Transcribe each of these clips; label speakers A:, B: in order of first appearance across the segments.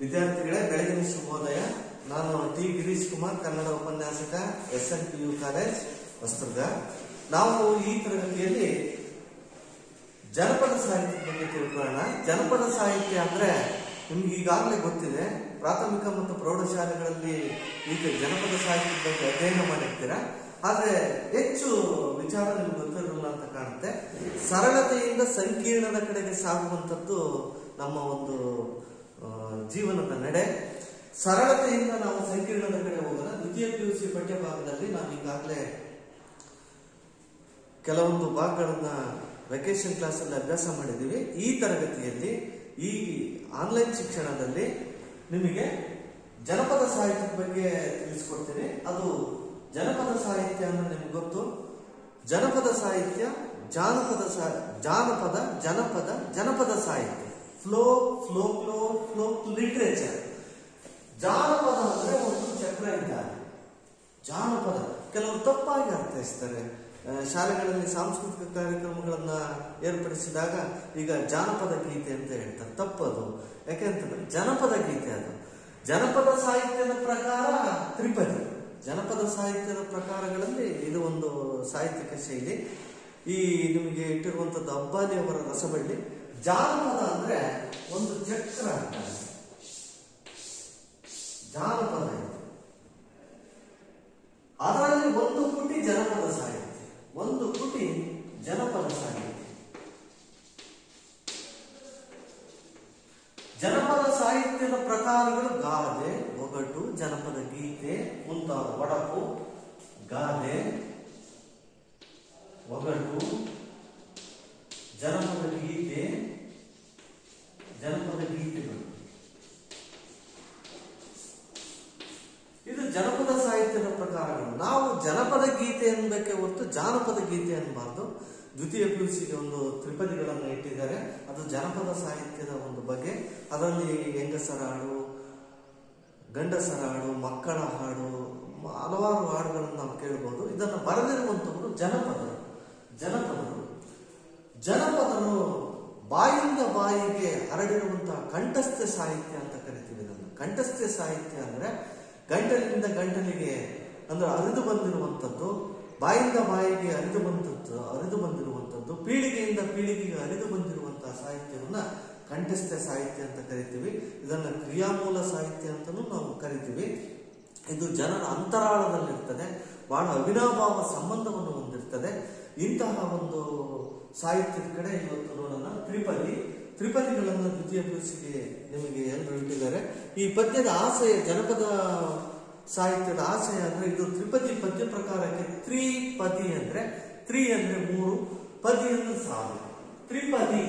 A: ವಿದ್ಯಾರ್ಥಿಗಳೇ ಬೆಳಗಿನ ಶುಭೋದಯ ನಾನು ಟಿ ಗಿರೀಶ್ ಕುಮಾರ್ ಕನ್ನಡ ಉಪನ್ಯಾಸಕ S N P U college Hosadurga ನಾವು ಈ ತರಗತಿಯಲ್ಲಿ ಜನಪದ ಸಾಹಿತ್ಯದ ಬಗ್ಗೆ ತಿಳ್ಕೊಳ್ಳೋಣ ಜನಪದ ಸಾಹಿತ್ಯ ಅಂದ್ರೆ ನಿಮ್ಗೆ ಈಗಾಗಲೇ ಗೊತ್ತಿದೆ ಪ್ರಾಥಮಿಕ ಮತ್ತು ಪ್ರೌಢಶಾಲೆಗಳಲ್ಲಿ ಈಗ ಜನಪದ ಸಾಹಿತ್ಯದ ಬಗ್ಗೆ ಅಧ್ಯಯನ ಮಾಡಿರ್ತೀರ ಆದ್ರೆ ಹೆಚ್ಚು ವಿಚಾರ ನಿಮ್ಗೆ ಗೊತ್ತಿರಲಿಲ್ಲ ಅಂತ ಕಾಣುತ್ತೆ ಸರಳತೆಯಿಂದ ಸಂಕೀರ್ಣದ ಕಡೆಗೆ ಸಾಗುವಂಥದ್ದು ನಮ್ಮ ಒಂದು ಆ, ಜೀವನದ ನಡೆ ಸರಳತೆಯಿಂದ ನಾವು ಸಂಕೀರ್ಣದ ಕಡೆ ಹೋಗೋಣ ದ್ವಿತೀಯ ಪಿ ಯು ಸಿ ಪಠ್ಯಭಾಗದಲ್ಲಿ ನಾವು ಈಗಾಗಲೇ ಕೆಲವೊಂದು ಭಾಗಗಳನ್ನ ವೆಕೇಶನ್ ಕ್ಲಾಸ್ ಅಲ್ಲಿ ಅಭ್ಯಾಸ ಮಾಡಿದ್ದೀವಿ ಈ ತರಗತಿಯಲ್ಲಿ ಈ ಆನ್ಲೈನ್ ಶಿಕ್ಷಣದಲ್ಲಿ ನಿಮಗೆ ಜನಪದ ಸಾಹಿತ್ಯದ ಬಗ್ಗೆ ತಿಳಿಸ್ಕೊಡ್ತೀನಿ ಅದು ಜನಪದ ಸಾಹಿತ್ಯ ಅಂದ್ರೆ ನಿಮ್ಗೆ ಗೊತ್ತು ಜನಪದ ಸಾಹಿತ್ಯ ಜಾನಪದ ಸಾ- ಜಾನಪದ ಜನಪದ ಜನಪದ ಸಾಹಿತ್ಯ folk folk folk folk literature ಜಾನಪದ ಅಂದ್ರೆ ಒಂದು ಚಕ್ರ ಇದ್ದಾರೆ ಜಾನಪದ ಕೆಲವರು ತಪ್ಪಾಗಿ ಅರ್ಥೈಸ್ತಾರೆ ಆ, ಶಾಲೆಗಳಲ್ಲಿ ಸಾಂಸ್ಕೃತಿಕ ಕಾರ್ಯಕ್ರಮಗಳನ್ನ ಏರ್ಪಡಿಸಿದಾಗ ಈಗ ಜಾನಪದ ಗೀತೆ ಅಂತ ಹೇಳ್ತಾರೆ ತಪ್ಪದು ಯಾಕೆಂತಂದ್ರೆ ಜನಪದ ಗೀತೆ ಅದು ಜನಪದ ಸಾಹಿತ್ಯದ ಪ್ರಕಾರ ತ್ರಿಪದಿ ಜನಪದ ಸಾಹಿತ್ಯದ ಪ್ರಕಾರಗಳಲ್ಲಿ ಇದು ಒಂದು ಸಾಹಿತ್ಯಿಕ ಶೈಲಿ ಈ ನಿಮಗೆ ಇಟ್ಟಿರುವಂತದ್ದು ಅಬ್ಬಾಲಿ ಅವರ ರಸಬಳ್ಳಿ ಜಾನಪದ ಅಂದ್ರೆ ಒಂದು ಚಕ್ರ ಅಂತಾರೆ. ಜಾನಪದ ಇದು ಅದರಲ್ಲಿ ಒಂದು ಪುಟಿ ಜನಪದ ಸಾಹಿತ್ಯ ಒಂದು ಪುಟಿ ಜನಪದ ಸಾಹಿತ್ಯ ಜನಪದ ಸಾಹಿತ್ಯದ ಪ್ರಕಾರಗಳು ಗಾದೆ ಒಗಟು ಜನಪದ ಗೀತೆ ಮುಂತಾದ ಒಡಪು ಗಾದೆ ಒಗಟು ಜನಪದ ಗೀತೆ ಜನಪದ ಗೀತೆಗಳು ಇದು ಜನಪದ ಸಾಹಿತ್ಯದ ಪ್ರಕಾರಗಳು ನಾವು ಜನಪದ ಗೀತೆ ಅನ್ಬೇಕೆ ಹೊರತು ಜಾನಪದ ಗೀತೆ ಅನ್ಬಾರ್ದು ದ್ವಿತೀಯ ಪಿ ಒಂದು ತ್ರಿಪದಿಗಳನ್ನು ಇಟ್ಟಿದ್ದಾರೆ ಅದು ಜನಪದ ಸಾಹಿತ್ಯದ ಒಂದು ಬಗೆ ಅದರಲ್ಲಿ ಹೆಂಗಸರ ಹಾಡು ಗಂಡಸರ ಹಾಡು ಮಕ್ಕಳ ಹಾಡು ಮ- ಹಲವಾರು ಹಾಡುಗಳನ್ನು ನಾವು ಕೇಳಬಹುದು ಇದನ್ನು ಬರೆದಿರುವಂತವರು ಜನಪದರು ಜನಪದರು ಜನಪದರು ಬಾಯಿಂದ ಬಾಯಿಗೆ ಹರಡಿರುವಂತಹ ಕಂಠಸ್ಥ್ಯ ಸಾಹಿತ್ಯ ಅಂತ ಕರಿತೀವಿ ಇದನ್ನು ಕಂಠಸ್ಥ್ಯ ಸಾಹಿತ್ಯ ಅಂದ್ರೆ ಗಂಟಲಿನಿಂದ ಗಂಟಲಿಗೆ ಅಂದ್ರೆ ಅರಿದು ಬಂದಿರುವಂಥದ್ದು ಬಾಯಿಂದ ಬಾಯಿಗೆ ಅರಿದು ಬಂದದ್ದು ಅರಿದು ಬಂದಿರುವಂಥದ್ದು ಪೀಳಿಗೆಯಿಂದ ಪೀಳಿಗೆಗೆ ಅರಿದು ಬಂದಿರುವಂತಹ ಸಾಹಿತ್ಯವನ್ನ ಕಂಠಸ್ಥ್ಯ ಸಾಹಿತ್ಯ ಅಂತ ಕರಿತೀವಿ ಇದನ್ನ ಕ್ರಿಯಾಮೂಲ ಸಾಹಿತ್ಯ ಅಂತಲೂ ನಾವು ಕರಿತೀವಿ ಇದು ಜನರ ಅಂತರಾಳದಲ್ಲಿರ್ತದೆ ಬಹಳ ಅವಿನಾಭಾವ ಸಂಬಂಧವನ್ನು ಹೊಂದಿರ್ತದೆ ಇಂತಹ ಒಂದು ಸಾಹಿತ್ಯದ ಕಡೆ ಇವತ್ತು ನೋಡೋಣ ತ್ರಿಪದಿ ತ್ರಿಪದಿಗಳನ್ನು ದ್ವಿತೀಯ ಪೀಳಿಸಿಗೆ ನಿಮಗೆ ಎಲ್ಲರೂ ಇಟ್ಟಿದ್ದಾರೆ ಈ ಪದ್ಯದ ಆಶಯ ಜನಪದ ಸಾಹಿತ್ಯದ ಆಶಯ ಅಂದ್ರೆ ಇದು ತ್ರಿಪದಿ ಪದ್ಯ ಪ್ರಕಾರಕ್ಕೆ ತ್ರಿಪದಿ ಅಂದ್ರೆ ತ್ರಿ ಅಂದ್ರೆ ಮೂರು ಪದಿ ಅಂದ್ರೆ ಸಾಲು ತ್ರಿಪದಿ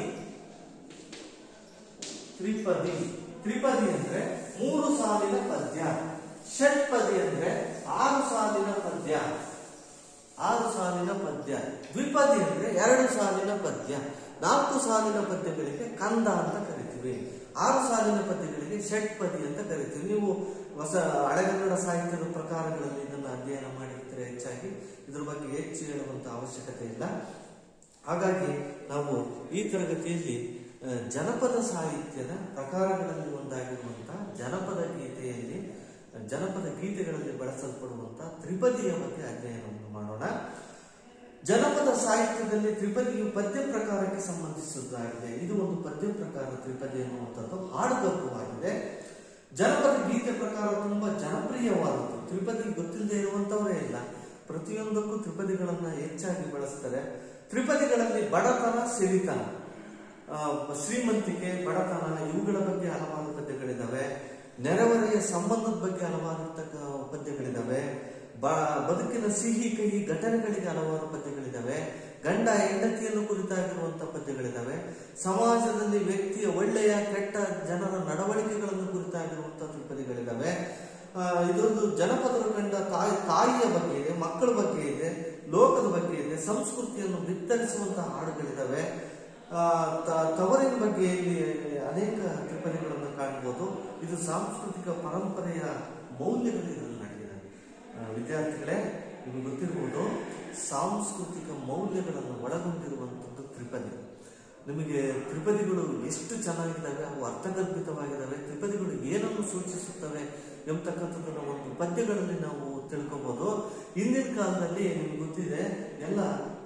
A: ತ್ರಿಪದಿ ತ್ರಿಪದಿ ಅಂದ್ರೆ ಮೂರು ಸಾಲಿನ ಪದ್ಯ ಷಟ್ಪದಿ ಅಂದ್ರೆ ಆರು ಸಾಲಿನ ಪದ್ಯ ಆರು ಸಾಲಿನ ಪದ್ಯ ದ್ವಿಪದಿ ಅಂದ್ರೆ ಎರಡು ಸಾಲಿನ ಪದ್ಯ ನಾಲ್ಕು ಸಾಲಿನ ಪದ್ಯಗಳಿಗೆ ಕಂದ ಅಂತ ಕರಿತೀವಿ ಆರು ಸಾಲಿನ ಪದ್ಯಗಳಿಗೆ ಷಟ್ಪದಿ ಅಂತ ಕರಿತೀವಿ ನೀವು ಹೊಸ ಹಳೆಗನ್ನಡ ಸಾಹಿತ್ಯದ ಪ್ರಕಾರಗಳಲ್ಲಿ ಇದನ್ನು ಅಧ್ಯಯನ ಮಾಡಿರ್ತೀರ ಹೆಚ್ಚಾಗಿ ಇದ್ರ ಬಗ್ಗೆ ಹೆಚ್ಚು ಹೇಳುವಂತ ಅವಶ್ಯಕತೆ ಇಲ್ಲ ಹಾಗಾಗಿ ನಾವು ಈ ತರಗತಿಯಲ್ಲಿ ಆ, ಜನಪದ ಸಾಹಿತ್ಯದ ಪ್ರಕಾರಗಳಲ್ಲಿ ಒಂದಾಗಿರುವಂತಹ ಜನಪದ ಗೀತೆಯಲ್ಲಿ ಆ, ಜನಪದ ಗೀತೆಗಳಲ್ಲಿ ಬಳಸಲ್ಪಡುವಂತಹ ತ್ರಿಪದಿಯ ಬಗ್ಗೆ ಅಧ್ಯಯನವನ್ನು ಮಾಡೋಣ ಜನಪದ ಸಾಹಿತ್ಯದಲ್ಲಿ ತ್ರಿಪದಿಯು ಪದ್ಯ ಪ್ರಕಾರಕ್ಕೆ ಸಂಬಂಧಿಸಿದ್ದಾಗಿದೆ ಇದು ಒಂದು ಪದ್ಯ ಪ್ರಕಾರ ತ್ರಿಪದಿ ಎನ್ನುವಂಥದ್ದು ಹಾಡುಗಬ್ಬವಾಗಿದೆ ಜನಪದ ಗೀತೆ ಪ್ರಕಾರ ತುಂಬಾ ಜನಪ್ರಿಯವಾದದ್ದು ತ್ರಿಪದಿ ಗೊತ್ತಿಲ್ಲದೆ ಇರುವಂತವರೇ ಇಲ್ಲ ಪ್ರತಿಯೊಂದಕ್ಕೂ ತ್ರಿಪದಿಗಳನ್ನ ಹೆಚ್ಚಾಗಿ ಬಳಸ್ತಾರೆ ತ್ರಿಪದಿಗಳಲ್ಲಿ ಬಡತನ ಸಿರಿತನ ಆ, ಶ್ರೀಮಂತಿಕೆ ಬಡತನ ಇವುಗಳ ಬಗ್ಗೆ ಹಲವಾರು ಪದ್ಯಗಳಿದಾವೆ ನೆರೆಹೊರೆಯ ಸಂಬಂಧದ ಬಗ್ಗೆ ಹಲವಾರು ತಕ್ಕ ಪದ್ಯಗಳಿದಾವೆ ಬ- ಬದುಕಿನ ಸಿಹಿ ಕಹಿ ಘಟನೆಗಳಿಗೆ ಹಲವಾರು ಪದ್ಯಗಳಿದಾವೆ ಗಂಡ ಹೆಂಡತಿಯನ್ನು ಕುರಿತಾಗಿರುವಂತಹ ಪದ್ಯಗಳಿದಾವೆ ಸಮಾಜದಲ್ಲಿ ವ್ಯಕ್ತಿಯ ಒಳ್ಳೆಯ ಕೆಟ್ಟ ಜನರ ನಡವಳಿಕೆಗಳನ್ನು ಕುರಿತಾಗಿರುವಂತಹ ತ್ರಿಪದಿಗಳಿದಾವೆ ಆ, ಇದೊಂದು ಜನಪದರು ಕಂಡ ತಾಯಿ ತಾಯಿಯ ಬಗ್ಗೆ ಇದೆ ಮಕ್ಕಳ ಬಗ್ಗೆ ಇದೆ ಲೋಕದ ಬಗ್ಗೆ ಇದೆ ಸಂಸ್ಕೃತಿಯನ್ನು ಬಿತ್ತರಿಸುವಂತಹ ಹಾಡುಗಳಿದಾವೆ ಆ, ತ- ತವರಿನ ಬಗ್ಗೆ ಇಲ್ಲಿ ಅನೇಕ ತ್ರಿಪದಿಗಳನ್ನು ಕಾಣಬಹುದು ಇದು ಸಾಂಸ್ಕೃತಿಕ ಪರಂಪರೆಯ ಮೌಲ್ಯಗಳು ಇದರಲ್ಲಿ ನಡೆದಿದೆ ಆ, ವಿದ್ಯಾರ್ಥಿಗಳೇ ನಿಮಗೆ ಗೊತ್ತಿರಬಹುದು ಸಾಂಸ್ಕೃತಿಕ ಮೌಲ್ಯಗಳನ್ನು ಒಳಗೊಂಡಿರುವಂಥದ್ದು ತ್ರಿಪದಿ ನಿಮಗೆ ತ್ರಿಪದಿಗಳು ಎಷ್ಟು ಚೆನ್ನಾಗಿದ್ದಾವೆ ಅವು ಅರ್ಥಗರ್ಭಿತವಾಗಿದ್ದಾವೆ ತ್ರಿಪದಿಗಳು ಏನನ್ನು ಸೂಚಿಸುತ್ತವೆ ಎಂಬತಕ್ಕಂಥದ್ದನ್ನ ಒಂದು ಪದ್ಯಗಳಲ್ಲಿ ನಾವು ತಿಳ್ಕೊಬಹುದು ಹಿಂದಿನ ಕಾಲದಲ್ಲಿ ನಿಮ್ಗೆ ಗೊತ್ತಿದೆ ಎಲ್ಲ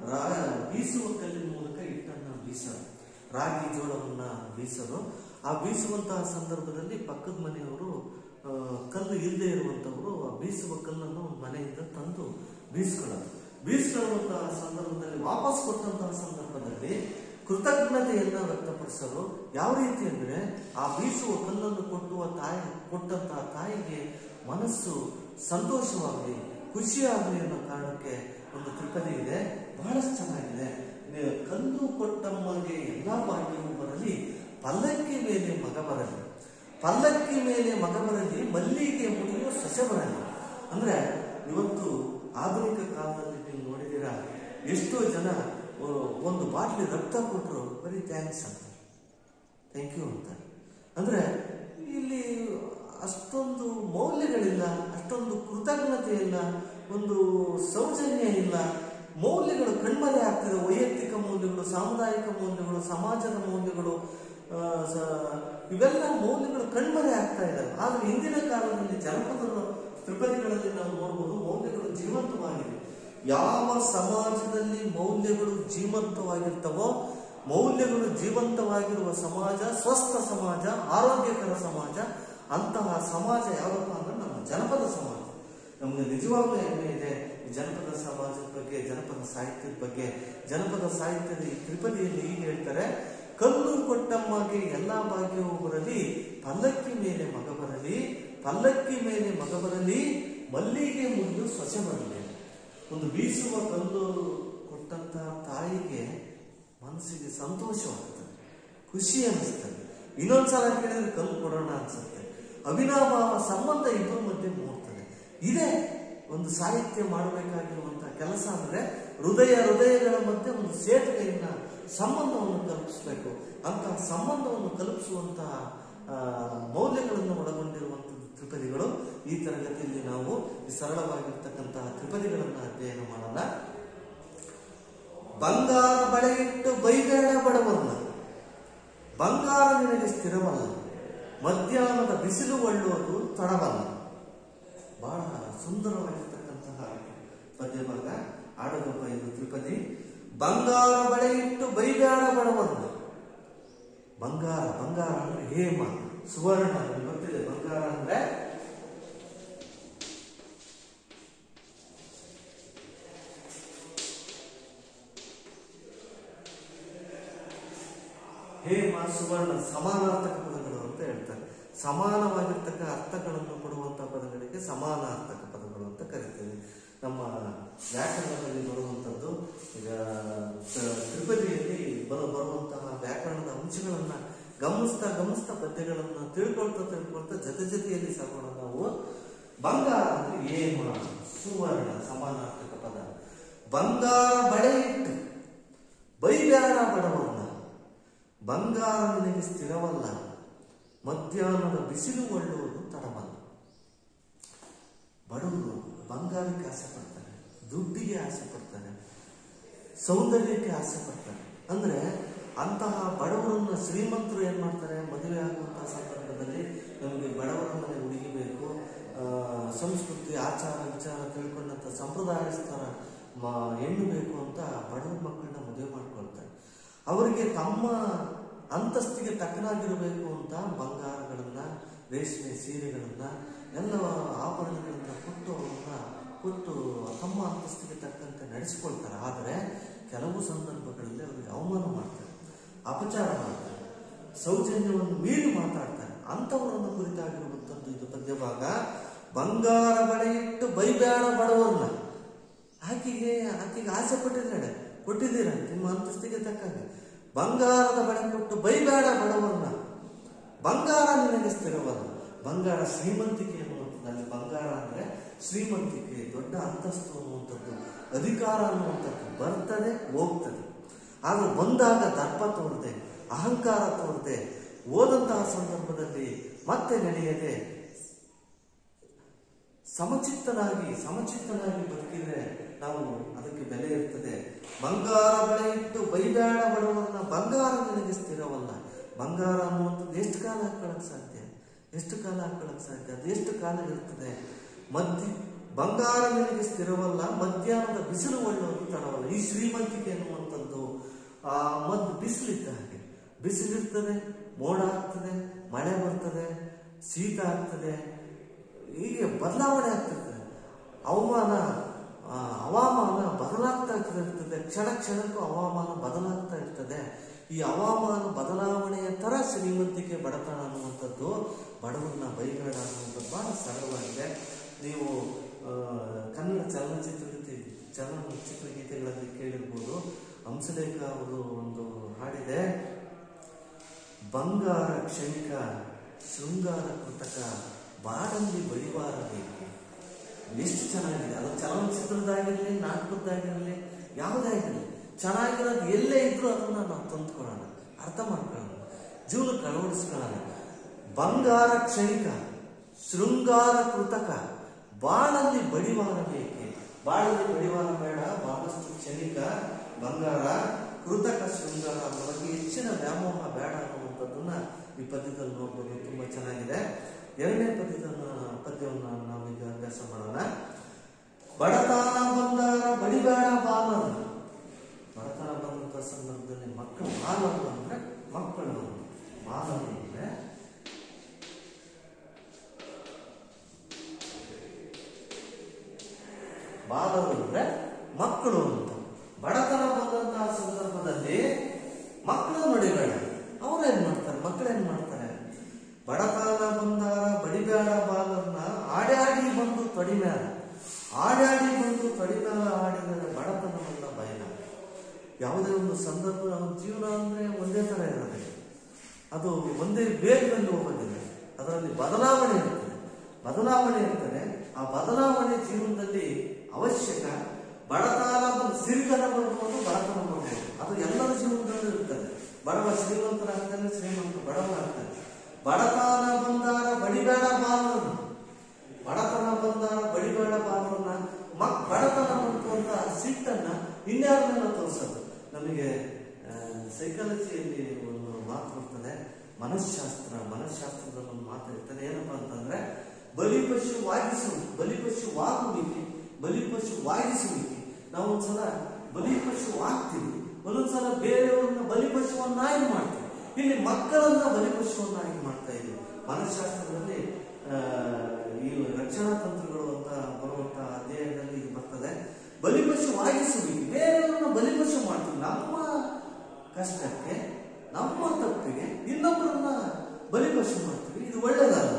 A: ರಾ- ಬೀಸುವ ಕಲ್ಲಿನ ಮೂಲಕ ಹಿಟ್ಟನ್ನ ಬೀಸೋದು ರಾಗಿ ಜೋಳವನ್ನ ಬೀಸೋದು ಆ ಬೀಸುವಂತಹ ಸಂದರ್ಭದಲ್ಲಿ ಪಕ್ಕದ ಮನೆಯವರು ಆ, ಕಲ್ಲು ಇಲ್ಲದೆ ಇರುವಂತವರು ಆ ಬೀಸುವ ಕಲ್ಲನ್ನು ಮನೆಯಿಂದ ತಂದು ಬೀಸ್ಕೊಳ್ಳೋದು ಬೀಸ್ಕೊಳ್ಳುವಂತಹ ಸಂದರ್ಭದಲ್ಲಿ ವಾಪಸ್ ಕೊಟ್ಟಂತಹ ಸಂದರ್ಭದಲ್ಲಿ ಕೃತಜ್ಞತೆಯನ್ನ ವ್ಯಕ್ತಪಡಿಸಲು ಯಾವ ರೀತಿ ಅಂದ್ರೆ ಆ ಬೀಸುವ ಕಲ್ಲನ್ನು ಕೊಟ್ಟುವ ತಾಯಿ ಕೊಟ್ಟಂತಹ ತಾಯಿಗೆ ಮನಸ್ಸು ಸಂತೋಷವಾಗಲಿ ಖುಷಿಯಾಗಲಿ ಅನ್ನೋ ಕಾರಣಕ್ಕೆ ಒಂದು ತ್ರಿಪದಿ ಇದೆ ಬಹಳಷ್ಟು ಚೆನ್ನಾಗಿದೆ ನೆ- ಕಲ್ಲು ಕೊಟ್ಟಮ್ಮಗೆ ಎಲ್ಲಾ ಭಾಗ್ಯವೂ ಬರಲಿ ಪಲ್ಲಕ್ಕಿ ಮೇಲೆ ಮಗ ಬರಲಿ ಪಲ್ಲಕ್ಕಿ ಮೇಲೆ ಮಗ ಬರಲಿ ಮಲ್ಲಿಗೆ ಮುಡಿಯುವ ಸೊಸೆ ಬರಲಿ ಅಂದ್ರೆ ಇವತ್ತು ಆಧುನಿಕ ಕಾಲದಲ್ಲಿ ನೀವು ನೋಡಿದ್ದೀರಾ ಎಷ್ಟೋ ಜನ ಆ, ಒಂದು ಬಾಟ್ಲಿ ರಕ್ತ ಕೊಟ್ಟರು ಬರೀ ಥ್ಯಾಂಕ್ಸ್ ಅಂತಾರೆ ಥ್ಯಾಂಕ್ ಯು ಅಂತಾರೆ ಅಂದ್ರೆ ಇಲ್ಲಿ ಅಷ್ಟೊಂದು ಮೌಲ್ಯಗಳಿಲ್ಲ ಅಷ್ಟೊಂದು ಕೃತಜ್ಞತೆ ಇಲ್ಲ ಒಂದು ಸೌಜನ್ಯ ಇಲ್ಲ ಮೌಲ್ಯಗಳು ಕಣ್ಮರೆ ಆಗ್ತಿದೆ ವೈಯಕ್ತಿಕ ಮೌಲ್ಯಗಳು ಸಾಮುದಾಯಿಕ ಮೌಲ್ಯಗಳು ಸಮಾಜದ ಮೌಲ್ಯಗಳು ಆ, ಸ- ಇವೆಲ್ಲ ಮೌಲ್ಯಗಳು ಕಣ್ಮರೆ ಆಗ್ತಾ ಇದ್ದಾವೆ ಆದ್ರೆ ಹಿಂದಿನ ಕಾಲದಲ್ಲಿ ಜನಪದ ತ್ರಿಪದಿಗಳಲ್ಲಿ ನಾವು ನೋಡಬಹುದು ಮೌಲ್ಯಗಳು ಜೀವಂತವಾಗಿವೆ ಯಾವ ಸಮಾಜದಲ್ಲಿ ಮೌಲ್ಯಗಳು ಜೀವಂತವಾಗಿರ್ತವೋ ಮೌಲ್ಯಗಳು ಜೀವಂತವಾಗಿರುವ ಸಮಾಜ ಸ್ವಸ್ಥ ಸಮಾಜ ಆರೋಗ್ಯಕರ ಸಮಾಜ ಅಂತಹ ಸಮಾಜ ಯಾವಪ್ಪ ಅಂದ್ರೆ ನಮ್ಮ ಜನಪದ ಸಮಾಜ ನಮ್ಗೆ ನಿಜವಾಗ್ಲೂ ಹೆಮ್ಮೆ ಇದೆ ಈ ಜನಪದ ಸಮಾಜದ ಬಗ್ಗೆ ಜನಪದ ಸಾಹಿತ್ಯದ ಬಗ್ಗೆ ಜನಪದ ಸಾಹಿತ್ಯದ ಈ ತ್ರಿಪದಿಯಲ್ಲಿ ಹೀಗೆ ಹೇಳ್ತಾರೆ ಕಲ್ಲು ಕೊಟ್ಟಮ್ಮಗೆ ಎಲ್ಲಾ ಭಾಗ್ಯವೂ ಬರಲಿ ಪಲ್ಲಕ್ಕಿ ಮೇಲೆ ಮಗ ಬರಲಿ ಪಲ್ಲಕ್ಕಿ ಮೇಲೆ ಮಗ ಬರಲಿ ಮಲ್ಲಿಗೆ ಮುರಿದು ಸೊಸೆ ಬರಲಿ ಒಂದು ಬೀಸುವ ಕಲ್ಲು ಕೊಟ್ಟಂತ ತಾಯಿಗೆ ಮನಸ್ಸಿಗೆ ಸಂತೋಷವಾಗ್ತದೆ ಖುಷಿ ಅನಿಸ್ತದೆ ಇನ್ನೊಂದ್ಸಲ ಕೇಳಿದ್ರೆ ಕಲ್ಲು ಕೊಡೋಣ ಅನ್ಸುತ್ತೆ ಅವಿನಾಭಾವ ಸಂಬಂಧ ಇಬ್ಬರ ಮಧ್ಯೆ ಮೂಡ್ತದೆ ಇದೇ ಒಂದು ಸಾಹಿತ್ಯ ಮಾಡಬೇಕಾಗಿರುವಂತ ಕೆಲಸ ಅಂದ್ರೆ ಹೃದಯ ಹೃದಯಗಳ ಮಧ್ಯೆ ಒಂದು ಸೇತುವೆಯನ್ನ ಸಂಬಂಧವನ್ನು ಕಲ್ಪಿಸಬೇಕು ಅಂತಹ ಸಂಬಂಧವನ್ನು ಕಲ್ಪಿಸುವಂತಹ ಆ, ಮೌಲ್ಯಗಳನ್ನು ಒಳಗೊಂಡಿರುವಂತಹ ತ್ರಿಪದಿಗಳು ಈ ತರಗತಿಯಲ್ಲಿ ನಾವು ಈ ಸರಳವಾಗಿರ್ತಕ್ಕಂತಹ ತ್ರಿಪದಿಗಳನ್ನು ಅಧ್ಯಯನ ಮಾಡೋಣ ಬಂಗಾರ ಬಳೆ ಇಟ್ಟು ಬೈಬೇಡ ಬಡವನ್ನ ಬಂಗಾರ ನಿನಗೆ ಸ್ಥಿರವಲ್ಲ ಮಧ್ಯಾಹ್ನದ ಬಿಸಿಲು ಒಳ್ಳುವುದು ತಡವಲ್ಲ ಬಹಳ ಸುಂದರವಾಗಿರ್ತಕ್ಕಂತಹ ಪದ್ಯ ಭಾಗ ಆಡಗಪ್ಪ ಇದು ತ್ರಿಪದಿ ಬಂಗಾರ ಬಳೆ ಇಟ್ಟು ಬೈಬೇಡ ಬಡವನ್ನ ಬಂಗಾರ ಬಂಗಾರ ಅಂದ್ರೆ ಹೇಮ ಸುವರ್ಣ ನಿಮ್ಗೆ ಗೊತ್ತಿದೆ ಬಂಗಾರ ಅಂದ್ರೆ ಹೇಮ ಸುವರ್ಣ ಸಮಾನಾರ್ಥಕ ಪದಗಳು ಅಂತ ಹೇಳ್ತಾರೆ ಸಮಾನವಾಗಿರ್ತಕ್ಕ ಅರ್ಥಗಳನ್ನು ಕೊಡುವಂತಹ ಪದಗಳಿಗೆ ಸಮಾನಾರ್ಥಕ ಪದಗಳು ಅಂತ ಕರಿತೇವೆ ನಮ್ಮ ವ್ಯಾಕರಣದಲ್ಲಿ ಬರುವಂತದ್ದು ಈಗ ತ- ತ್ರಿಪದಿಯಲ್ಲಿ ಬರ ಬರುವಂತಹ ವ್ಯಾಕರಣದ ಅಂಶಗಳನ್ನ ಗಮನಿಸ್ತಾ ಗಮನಿಸ್ತಾ ಪದ್ಯಗಳನ್ನ ತಿಳ್ಕೊಳ್ತಾ ತಿಳ್ಕೊಳ್ತಾ ಜೊತೆ ಜೊತೆಯಲ್ಲಿ ಸಾಗೋಣ ನಾವು ಬಂಗಾರ ಅಂದ್ರೆ ಹೇಮ ಸುವರ್ಣ ಸಮಾನಾರ್ಥಕ ಪದ ಬಂಗಾರ ಬಳೆ ಇಟ್ಟು ಬೈಬ್ಯಾಡ ಬಡವನ್ನ ಬಂಗಾರ ನಿನಗೆ ಸ್ಥಿರವಲ್ಲ ಮಧ್ಯಾಹ್ನದ ಬಿಸಿಲು ಒಳ್ಳುವುದು ತಡವಲ್ಲ ಬಡವರು ಬಂಗಾರಕ್ಕೆ ಆಸೆ ಪಡ್ತಾರೆ ದುಡ್ಡಿಗೆ ಆಸೆ ಪಡ್ತಾರೆ ಸೌಂದರ್ಯಕ್ಕೆ ಆಸೆ ಪಡ್ತಾರೆ ಅಂದ್ರೆ ಅಂತಹ ಬಡವರನ್ನ ಶ್ರೀಮಂತರು ಏನ್ ಮಾಡ್ತಾರೆ ಮದುವೆ ಆಗುವಂತಹ ಸಂದರ್ಭದಲ್ಲಿ ನಮಗೆ ಬಡವರ ಮನೆ ಹುಡುಗಿ ಬೇಕು ಆ, ಸಂಸ್ಕೃತಿ ಆಚಾರ ವಿಚಾರ ತಿಳ್ಕೊಂಡಂತ ಸಂಪ್ರದಾಯಸ್ಥರ ಮ- ಹೆಣ್ಣು ಬೇಕು ಅಂತ ಬಡವರ ಮಕ್ಕಳನ್ನ ಮದುವೆ ಮಾಡ್ಕೊಳ್ತಾರೆ ಅವರಿಗೆ ತಮ್ಮ ಅಂತಸ್ತಿಗೆ ತಕ್ಕನಾಗಿರಬೇಕು ಅಂತ ಬಂಗಾರಗಳನ್ನ ರೇಷ್ಮೆ ಸೀರೆಗಳನ್ನ ಎಲ್ಲ ಆಭರಣಗಳನ್ನ ಕೊಟ್ಟು ಅವ್ರನ್ನ ಕೊಟ್ಟು ತಮ್ಮ ಅಂತಸ್ತಿಗೆ ತಕ್ಕಂತೆ ನಡೆಸಿಕೊಳ್ತಾರೆ ಆದರೆ ಕೆಲವು ಸಂದರ್ಭಗಳಲ್ಲಿ ಅವರಿಗೆ ಅವಮಾನ ಮಾಡ್ತಾರೆ ಅಪಚಾರ ಮಾಡ್ತಾರೆ ಸೌಜನ್ಯವನ್ನು ಮೀರಿ ಮಾತಾಡ್ತಾರೆ ಅಂಥವರನ್ನು ಕುರಿತಾಗಿರುವಂಥದ್ದು ಇದು ಪದ್ಯ ಭಾಗ ಬಂಗಾರ ಬಳೆ ಇಟ್ಟು ಬೈಬೇಡ ಬಡವರನ್ನ ಆಕೆಗೆ ಆಕೆಗೆ ಆಸೆ ಪಟ್ಟಿದ್ದಾಳೆ ಕೊಟ್ಟಿದ್ದೀರ ನಿಮ್ಮ ಅಂತಸ್ತಿಗೆ ತಕ್ಕಾಗ ಬಂಗಾರದ ಬಳೆ ಕೊಟ್ಟು ಬೈಬೇಡ ಬಡವರನ್ನ ಬಂಗಾರ ನಿನಗೆ ಸ್ಥಿರವಲ್ಲ ಬಂಗಾರ ಶ್ರೀಮಂತಿಕೆ ಅನ್ನುವಂಥದ್ದು ಅಲ್ಲಿ ಬಂಗಾರ ಅಂದ್ರೆ ಶ್ರೀಮಂತಿಕೆ ದೊಡ್ಡ ಅಂತಸ್ತು ಅನ್ನುವಂಥದ್ದು ಅಧಿಕಾರ ಅನ್ನುವಂಥದ್ದು ಬರ್ತದೆ ಹೋಗ್ತದೆ ಆದ್ರೆ ಬಂದಾಗ ದರ್ಪ ತೋರದೆ ಅಹಂಕಾರ ತೋರದೆ ಓದಂತಹ ಸಂದರ್ಭದಲ್ಲಿ ಮತ್ತೆ ನಡೆಯದೆ ಸಮಚಿತ್ತನಾಗಿ ಸಮಚಿತ್ತನಾಗಿ ಬದುಕಿದ್ರೆ ನಾವು ಅದಕ್ಕೆ ಬೆಲೆ ಇರ್ತದೆ ಬಂಗಾರ ಬಳೆ ಇಟ್ಟು ಬೈಬೇಡ ಬಡವರನ್ನ ಬಂಗಾರ ನಿನಗೆ ಸ್ಥಿರವಲ್ಲ ಬಂಗಾರ ಅನ್ನುವಂಥದ್ದು ಎಷ್ಟು ಕಾಲ ಹಾಕೊಳ್ಳಕ್ ಸಾಧ್ಯ ಎಷ್ಟು ಕಾಲ ಹಾಕೊಳ್ಳಕ್ ಸಾಧ್ಯ ಅದು ಎಷ್ಟು ಕಾಲ ಇರ್ತದೆ ಮಧ್ಯ ಬಂಗಾರ ನಿನಗೆ ಸ್ಥಿರವಲ್ಲ ಮಧ್ಯಾಹ್ನದ ಬಿಸಿಲು ಒಳ್ಳೆಯದು ತಡವಲ್ಲ ಈ ಶ್ರೀಮಂತಿಕೆ ಎನ್ನುವಂಥದ್ದು ಆ ಮದ್ ಬಿಸಿಲಿದ್ದ ಹಾಗೆ ಬಿಸಿಲಿರ್ತದೆ ಮೋಡ ಆಗ್ತದೆ ಮಳೆ ಬರ್ತದೆ ಶೀತ ಆಗ್ತದೆ ಹೀಗೆ ಬದಲಾವಣೆ ಆಗ್ತಿರ್ತದೆ ಹವಾಮಾನ ಆ, ಹವಾಮಾನ ಬದಲಾಗ್ತಾ ಇರ್ತದೆ ಕ್ಷಣ ಕ್ಷಣಕ್ಕೂ ಹವಾಮಾನ ಬದಲಾಗ್ತಾ ಇರ್ತದೆ ಈ ಹವಾಮಾನ ಬದಲಾವಣೆಯ ತರ ಶ್ರೀಮಂತಿಕೆ ಬಡತನ ಅನ್ನುವಂಥದ್ದು ಬಡವರನ್ನ ಬೈಬೇಡ ಅನ್ನುವಂಥದ್ದು ಬಹಳ ಸರಳವಾಗಿದೆ ನೀವು ಆ, ಕನ್ನಡ ಚಲನಚಿತ್ರ ಚಲನಚಿತ್ರ ಗೀತೆಗಳಲ್ಲಿ ಕೇಳಿರ್ಬೋದು ಹಂಸಲೇಖ ಅವರು ಒಂದು ಹಾಡಿದೆ ಬಂಗಾರ ಕ್ಷಣಿಕ ಶೃಂಗಾರ ಕೃತಕ ಬಾಡಲ್ಲಿ ಬಡಿವಾರಬೇಕು ಎಷ್ಟು ಚೆನ್ನಾಗಿದೆ ಅದು ಚಲನಚಿತ್ರದಾಗಿರಲಿ ನಾಟಕದ್ದಾಗಿರಲಿ ಯಾವುದೇ ಆಗಿರಲಿ ಚೆನ್ನಾಗಿರೋದು ಎಲ್ಲೇ ಇದ್ರೂ ಅದನ್ನ ನಾವು ತಂದ್ಕೊಳ್ಳೋಣ ಅರ್ಥ ಮಾಡ್ಕೊಳ್ಳೋಣ ಜೀವನಕ್ಕೆ ಅಳವಡಿಸ್ಕೊಳ್ಳೋಣ ಬಂಗಾರ ಕ್ಷಣಿಕ ಶೃಂಗಾರ ಕೃತಕ ಬಾಳಲ್ಲಿ ಬಡಿವಾರ ಬೇಕೆ ಬಾಳಲ್ಲಿ ಬಡಿವಾರ ಬೇಡ ಬಹಳಷ್ಟು ಕ್ಷಣಿಕ ಬಂಗಾರ ಕೃತಕ ಶೃಂಗಾರ ಅನ್ನೋ ಬಗ್ಗೆ ಹೆಚ್ಚಿನ ವ್ಯಾಮೋಹ ಬೇಡ ಅನ್ನುವಂಥದ್ದನ್ನ ಈ ಪದ್ಯದಲ್ಲಿ ನೋಡ್ಬೋದು ತುಂಬಾ ಚೆನ್ನಾಗಿದೆ ಎರಡನೇ ಪದ್ಯದನ್ನ ಪದ್ಯವನ್ನು ನಾವೀಗ ಅಭ್ಯಾಸ ಮಾಡೋಣ ಬಡತನ ಬಂದಾಗ ಬಡಿಬೇಡ ಬಾಲರು ಬಡತನ ಬಂದಂತ ಸಂದರ್ಭದಲ್ಲಿ ಮಕ್ಕಳು ಬಾಲರು ಅಂದ್ರೆ ಮಕ್ಕಳು ಬಾಲರು ಅಂದ್ರೆ ಬಾಲರು ಅಂದ್ರೆ ಮಕ್ಕಳು ಅಂತ ಬಡತನ ಬಂದಂತಹ ಸಂದರ್ಭದಲ್ಲಿ ಮಕ್ಕಳು ನೋಡಿಬೇಡ ಅವ್ರೇನ್ ಮಾಡ್ತಾರೆ ಮಕ್ಕಳೇನ್ ಮಾಡ್ತಾರೆ ಬಡತನ ಬಂದಾರ ಬಡಿಬೇಡ ಬಾಲರ್ನ ಆಡ್ಯಾಡಿ ಬಂದು ತೊಡಿ ಮ್ಯಾಲ ಆಡ್ಯಾಡಿ ಬಂದು ತೊಡಿ ಮ್ಯಾಲ ಆಡಿದರೆ ಬಡತನವನ್ನ ಬಯಲ ಯಾವುದೇ ಒಂದು ಸಂದರ್ಭ ನಮ್ಮ ಜೀವನ ಅಂದ್ರೆ ಒಂದೇ ತರ ಇರೋದಿಲ್ಲ ಅದು ಒಂದೇ ವೇಗದಲ್ಲಿ ಹೋಗೋದಿಲ್ಲ ಅದರಲ್ಲಿ ಬದಲಾವಣೆ ಇರ್ತದೆ ಬದಲಾವಣೆ ಇರ್ತದೆ ಆ ಬದಲಾವಣೆ ಜೀವನದಲ್ಲಿ ಅವಶ್ಯಕ ಬಡತನ ಬಂದು ಸಿರಿತನ ಬರ್ಬೋದು ಬಡತನ ಬರ್ಬೋದು ಅದು ಎಲ್ಲರ ಜೀವನದಲ್ಲೂ ಇರ್ತದೆ ಬಡವ ಶ್ರೀಮಂತರಾಗ್ತಾನೆ ಶ್ರೀಮಂತ ಬಡವರಾಗ್ತಾನೆ ಬಡತನ ಬಂದಾರ ಬಡಿಬೇಡ ಬಾಲರನ್ನು ಬಡತನ ಬಂದಾರ ಬಡಿಬೇಡ ಬಾಲರನ್ನ ಮಕ್ ಬಡತನ ಬಂತು ಅಂತ ಸಿಟ್ಟನ್ನ ಇನ್ಯಾರನ್ನೆಲ್ಲ ತೋರಿಸೋದು ನಮಗೆ ಸೈಕಾಲಜಿಯಲ್ಲಿ ಒಂದು ಮಾತು ಬರ್ತದೆ ಮನಃಶಾಸ್ತ್ರ ಮನಃಶಾಸ್ತ್ರದಲ್ಲಿ ಒಂದು ಮಾತು ಇರ್ತದೆ ಏನಪ್ಪಾ ಅಂತಂದ್ರೆ ಬಲಿಪಶು ವಾಗಿಸು ಬಲಿಪಶು ವಾಗುವಿಕೆ ಬಲಿಪಶು ವಾಗಿಸುವಿಕೆ ನಾವು ಒಂದ್ಸಲ ಬಲಿಪಶು ಆಗ್ತೀವಿ ಒಂದೊಂದ್ಸಲ ಬೇರೆಯವ್ರನ್ನ ಬಲಿಪಶುವನ್ನಾಗಿ ಮಾಡ್ತೀವಿ ಇಲ್ಲಿ ಮಕ್ಕಳನ್ನ ಬಲಿಪಶುವನ್ನಾಗಿ ಮಾಡ್ತಾ ಇದ್ದೀವಿ ಮನಃಶಾಸ್ತ್ರದಲ್ಲಿ ಆ, ಈ ರಕ್ಷಣಾ ತಂತ್ರಗಳು ಅಂತ ಬರುವಂತ ಅಧ್ಯಯನದಲ್ಲಿ ಇದು ಬರ್ತದೆ ಬಲಿಪಶು ವಾಗಿಸುವಿಕೆ ಬೇರೆಯವ್ರನ್ನ ಬಲಿಪಶು ಮಾಡ್ತೀವಿ ನಮ್ಮ ಕಷ್ಟಕ್ಕೆ ನಮ್ಮ ತಪ್ಪಿಗೆ ಇನ್ನೊಬ್ಬರನ್ನ ಬಲಿಪಶು ಮಾಡ್ತೀವಿ ಇದು ಒಳ್ಳೇದಲ್ಲ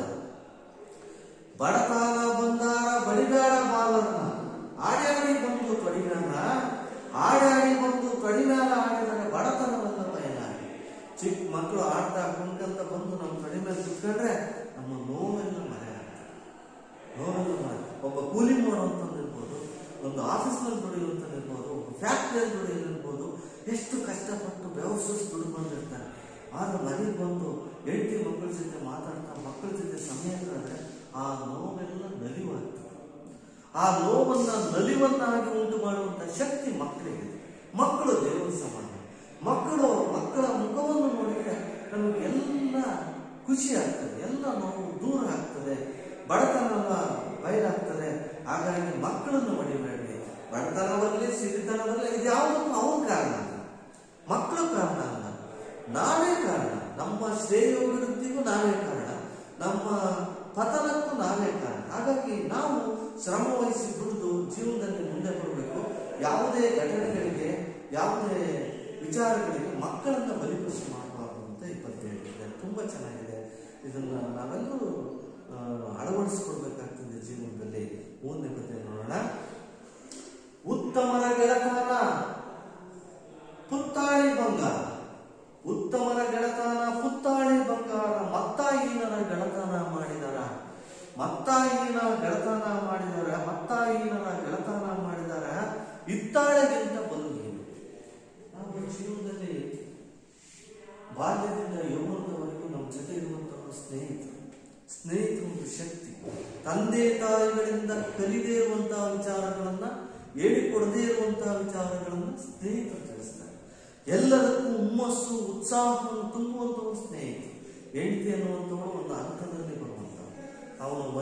A: ಬಡತನ ಬಂದಾರ ಬಡಿಬೇಡ ಬಾಲರನ್ನ ಆಡ್ಯಾಡಿ ಬಂದು ತೊಡಿಮ್ಯಾಲ ಆಡ್ಯಾಡಿ ಬಂದು ತೊಡಿಮ್ಯಾಲ ಆಡಿದರೆ ಬಡತನವನ್ನ ಬಯಲಾಗಿ ಚಿಕ್ಕ ಮಕ್ಕಳು ಆಡ್ತಾ ಕುಣ್ಕಂತ ಬಂದು ನಮ್ಮ ತೊಡಿ ಮೇಲೆ ಕುತ್ಕೊಂಡ್ರೆ ನಮ್ಮ ನೋವೆಲ್ಲ ಮರೆ ಆಗ್ತದೆ ನೋವೆಲ್ಲ ಮರೆ ಒಬ್ಬ ಕೂಲಿ ಮಾಡುವಂಥದ್ದಿರ್ಬೋದು ಒಂದು ಆಫೀಸ್ನಲ್ಲಿ ದುಡಿಯುವಂಥದ್ದಿರ್ಬೋದು ಒಬ್ಬ ಫ್ಯಾಕ್ಟ್ರಿಯಲ್ಲಿ ದುಡಿಯೋದಿರ್ಬೋದು ಎಷ್ಟು ಕಷ್ಟಪಟ್ಟು ಬೆವರ್ಸಿಸ್ ದುಡ್ಕೊಂಡಿರ್ತಾರೆ ಆದ್ರೆ ಮನೆಗೆ ಬಂದು ಹೆಂಡತಿ ಮಕ್ಕಳ ಜೊತೆ ಮಾತಾಡ್ತಾ ಮಕ್ಕಳ ಜೊತೆ ಸಮಯ ಕಳೆದ್ರೆ ಆ ನೋವೆಲ್ಲ ನಲಿವಾಗ್ತದೆ ಆ ನೋವನ್ನ ನಲಿವನ್ನಾಗಿ ಉಂಟು ಮಾಡುವಂತ ಶಕ್ತಿ ಮಕ್ಕಳಿಗೆ ಇದೆ. ಮಕ್ಕಳು ದೇವರ ಸಮಾನ ಮಕ್ಕಳು ಮಕ್ಕಳ ಮುಖವನ್ನು ನೋಡಿದ್ರೆ ನಮಗೆ ಎಲ್ಲ ಖುಷಿ ಆಗ್ತದೆ ಎಲ್ಲ ನೋವು ದೂರ ಆಗ್ತದೆ ಬಡತನ ಬಯಲಾಗ್ತದೆ ಹಾಗಾಗಿ ಮಕ್ಕಳನ್ನು ಮಡಿಬೇಡಿ ಬಡತನವಲ್ಲಿ ಸಿರಿತನವಲ್ಲಿ ಇದು ಯಾವುದಕ್ಕೂ ಅವನ ಕಾರಣ ಅಲ್ಲ. ಮಕ್ಕಳು ಕಾರಣ ಅಲ್ಲ ನಾವೇ ಕಾರಣ ನಮ್ಮ ಶ್ರೇಯೋಭಿವೃದ್ಧಿಗೂ ನಾವೇ ಕಾರಣ ನಮ್ಮ ಪತನಕ್ಕೂ ನಾವೇ ಕಾರಣ ಹಾಗಾಗಿ ನಾವು ಶ್ರಮ ವಹಿಸಿ ದುಡಿದು ಜೀವನದಲ್ಲಿ ಮುಂದೆ ಬರಬೇಕು ಯಾವುದೇ ಘಟನೆಗಳಿಗೆ ಯಾವುದೇ ವಿಚಾರಗಳಿಗೆ ಮಕ್ಕಳನ್ನ ಬಲಿಪಶು ಮಾಡಬಾರ್ದು ಅಂತ ಈ ಪದ್ಯ ಹೇಳಿದೆ ತುಂಬಾ ಚೆನ್ನಾಗಿದೆ ಇದನ್ನ ನಾವೆಲ್ಲರೂ ಆ, ಅಳವಡಿಸ್ಕೊಡ್ಬೇಕಾಗ್ತದೆ ಜೀವನದಲ್ಲಿ ಮೂರನೇ ಪದ್ಯ ನೋಡೋಣ ಉತ್ತಮರ ಗೆಳತನ ಪುತ್ತಾಳಿ ಬಂಗಾರ ಉತ್ತಮರ ಗೆಳತನ ಪುತ್ತಾಳಿ ಬಂಗಾರ ಮತ್ತಾಯಿನರ ಗೆಳತನ ಮಾಡಿದರ ಮತ್ತಾಯಿನ ಗೆಳತನ ಮಾಡಿದರ ಮತ್ತಾಯಿನರ ಗೆಳತನ ಮಾಡಿದರ ಇತ್ತಾಳೆಗಿಂತ ಬದುಕೇನು ನಾವು ಜೀವನದಲ್ಲಿ ಬಾಲ್ಯದಿಂದ ಯೌವನದವರೆಗೂ ನಮ್ಮ ಜೊತೆ ಇರುವಂತಹ ಸ್ನೇಹಿತರು ಸ್ನೇಹಿತರು ಒಂದು ಶಕ್ತಿ ತಂದೆ ತಾಯಿಗಳಿಂದ ಕಲಿದೇ ಇರುವಂತಹ ವಿಚಾರಗಳನ್ನ ಹೇಳಿಕೊಡದೇ ಇರುವಂತಹ ವಿಚಾರಗಳನ್ನ ಸ್ನೇಹಿತರು ತಿಳಿಸ್ತಾರೆ ಎಲ್ಲದಕ್ಕೂ ಹುಮ್ಮಸ್ಸು ಉತ್ಸಾಹವನ್ನು ತುಂಬುವಂತಹ ಸ್ನೇಹಿತರು ಹೆಂಡತಿ ಅನ್ನುವಂಥವಳು ಒಂದು ಹಂತದಲ್ಲಿ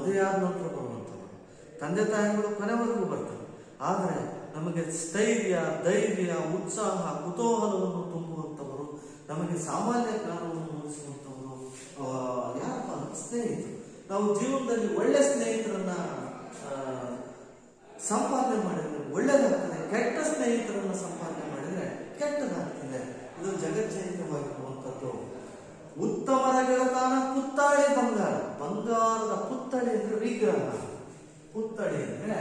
A: ಮದುವೆ ಆದ ನಂತರ ಬರುವಂಥವ್ರು ತಂದೆ ತಾಯಿಗಳು ಕೊನೆವರೆಗೂ ಬರ್ತಾರೆ ಆದರೆ ನಮಗೆ ಸ್ಥೈರ್ಯ ಧೈರ್ಯ ಉತ್ಸಾಹ ಕುತೂಹಲವನ್ನು ತುಂಬುವಂಥವರು ನಮಗೆ ಸಾಮಾನ್ಯ ಜ್ಞಾನವನ್ನು ಮೂಡಿಸುವಂಥವರು ಆ, ಯಾರಪ್ಪ ಅಂದ್ರೆ ಸ್ನೇಹಿತರು ನಾವು ಜೀವನದಲ್ಲಿ ಒಳ್ಳೆ ಸ್ನೇಹಿತರನ್ನ ಆ, ಸಂಪಾದನೆ ಮಾಡಿದ್ರೆ ಒಳ್ಳೇದಾಗ್ತದೆ ಕೆಟ್ಟ ಸ್ನೇಹಿತರನ್ನ ಸಂಪಾದನೆ ಮಾಡಿದ್ರೆ ಕೆಟ್ಟದಾಗ್ತದೆ ಇದು ಜಗಜ್ಜೈತವಾಗಿರುವಂಥದ್ದು ಉತ್ತಮರ ಗೆಳತಾನ ಪುತ್ತಾಳಿ ಬಂಗಾರ ಬಂಗಾರದ ಪುತ್ತಳಿ ಅಂದ್ರೆ ವಿಗ್ರಹ ಪುತ್ತಳಿ ಅಂದ್ರೆ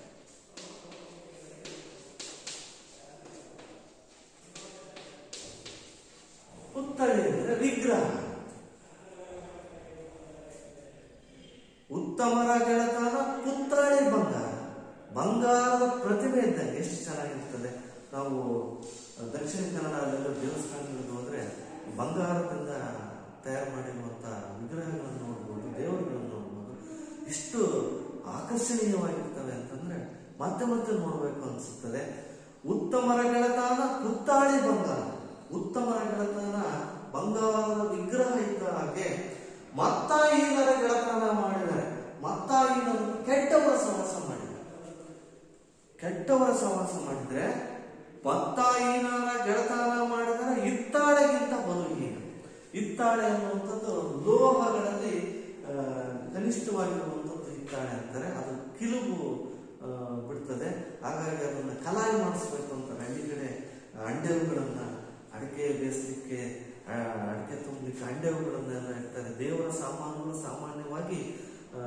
A: ಪುತ್ತಳಿ ಅಂದ್ರೆ ವಿಗ್ರಹ ಉತ್ತಮರ ಗೆಳತಾನ ಪುತ್ತಳಿ ಬಂಗಾರ ಬಂಗಾರದ ಪ್ರತಿಮೆ ಇದ್ದಂಗೆ ಎಷ್ಟು ಚೆನ್ನಾಗಿರ್ತದೆ ನಾವು ದಕ್ಷಿಣ ಕನ್ನಡದಲ್ಲೆಲ್ಲ ದೇವಸ್ಥಾನಗಳಿಗೆ ಹೋದ್ರೆ ಬಂಗಾರದಿಂದ ತಯಾರು ಮಾಡಿರುವಂತ ವಿಗ್ರಹಗಳನ್ನು ನೋಡ್ಬೋದು ದೇವರುಗಳನ್ನು ನೋಡ್ಬೋದು ಎಷ್ಟು ಆಕರ್ಷಣೀಯವಾಗಿರ್ತವೆ ಅಂತಂದ್ರೆ ಮತ್ತೆ ಮತ್ತೆ ನೋಡ್ಬೇಕು ಅನ್ಸುತ್ತದೆ ಉತ್ತಮರ ಗೆಳತಾನ ಪುತ್ತಾಳಿ ಬಂಗಾರ ಉತ್ತಮರ ಗೆಳತಾನ ಬಂಗಾರದ ವಿಗ್ರಹ ಇದ್ದ ಹಾಗೆ ಮತ್ತಾಯಿನರ ಗೆಳತನ ಮಾಡಿದರೆ ಮತ್ತಾಯಿನರು ಕೆಟ್ಟವರ ಸಹವಾಸ ಮಾಡಿದ್ದಾರೆ ಕೆಟ್ಟವರ ಸಹವಾಸ ಮಾಡಿದ್ರೆ ಮತ್ತಾಯಿನರ ಗೆಳತನ ಮಾಡಿದರೆ ಇತ್ತಾಳೆಗಿಂತ ಬಲುಹೀನ ಇತ್ತಾಳೆ ಅನ್ನುವಂಥದ್ದು ಲೋಹಗಳಲ್ಲಿ ಆ, ಕನಿಷ್ಠವಾಗಿರುವಂಥದ್ದು ಇತ್ತಾಳೆ ಅಂತಾರೆ ಅದು ಕಿಲುಬು ಆ, ಬಿಡ್ತದೆ ಹಾಗಾಗಿ ಅದನ್ನ ಕಲಾಯಿ ಮಾಡಿಸ್ಬೇಕು ಅಂತ ಹಳ್ಳಿ ಕಡೆ ಅಂಡೆವುಗಳನ್ನ ಅಡಿಕೆ ಬೇಯಿಸ್ಲಿಕ್ಕೆ ಆ, ಅಡಿಕೆ ತುಂಬಲಿಕ್ಕೆ ಅಂಡೆವುಗಳನ್ನೆಲ್ಲ ಇಡ್ತಾರೆ ದೇವರ ಸಾಮಾನುಗಳು ಸಾಮಾನ್ಯವಾಗಿ ಆ,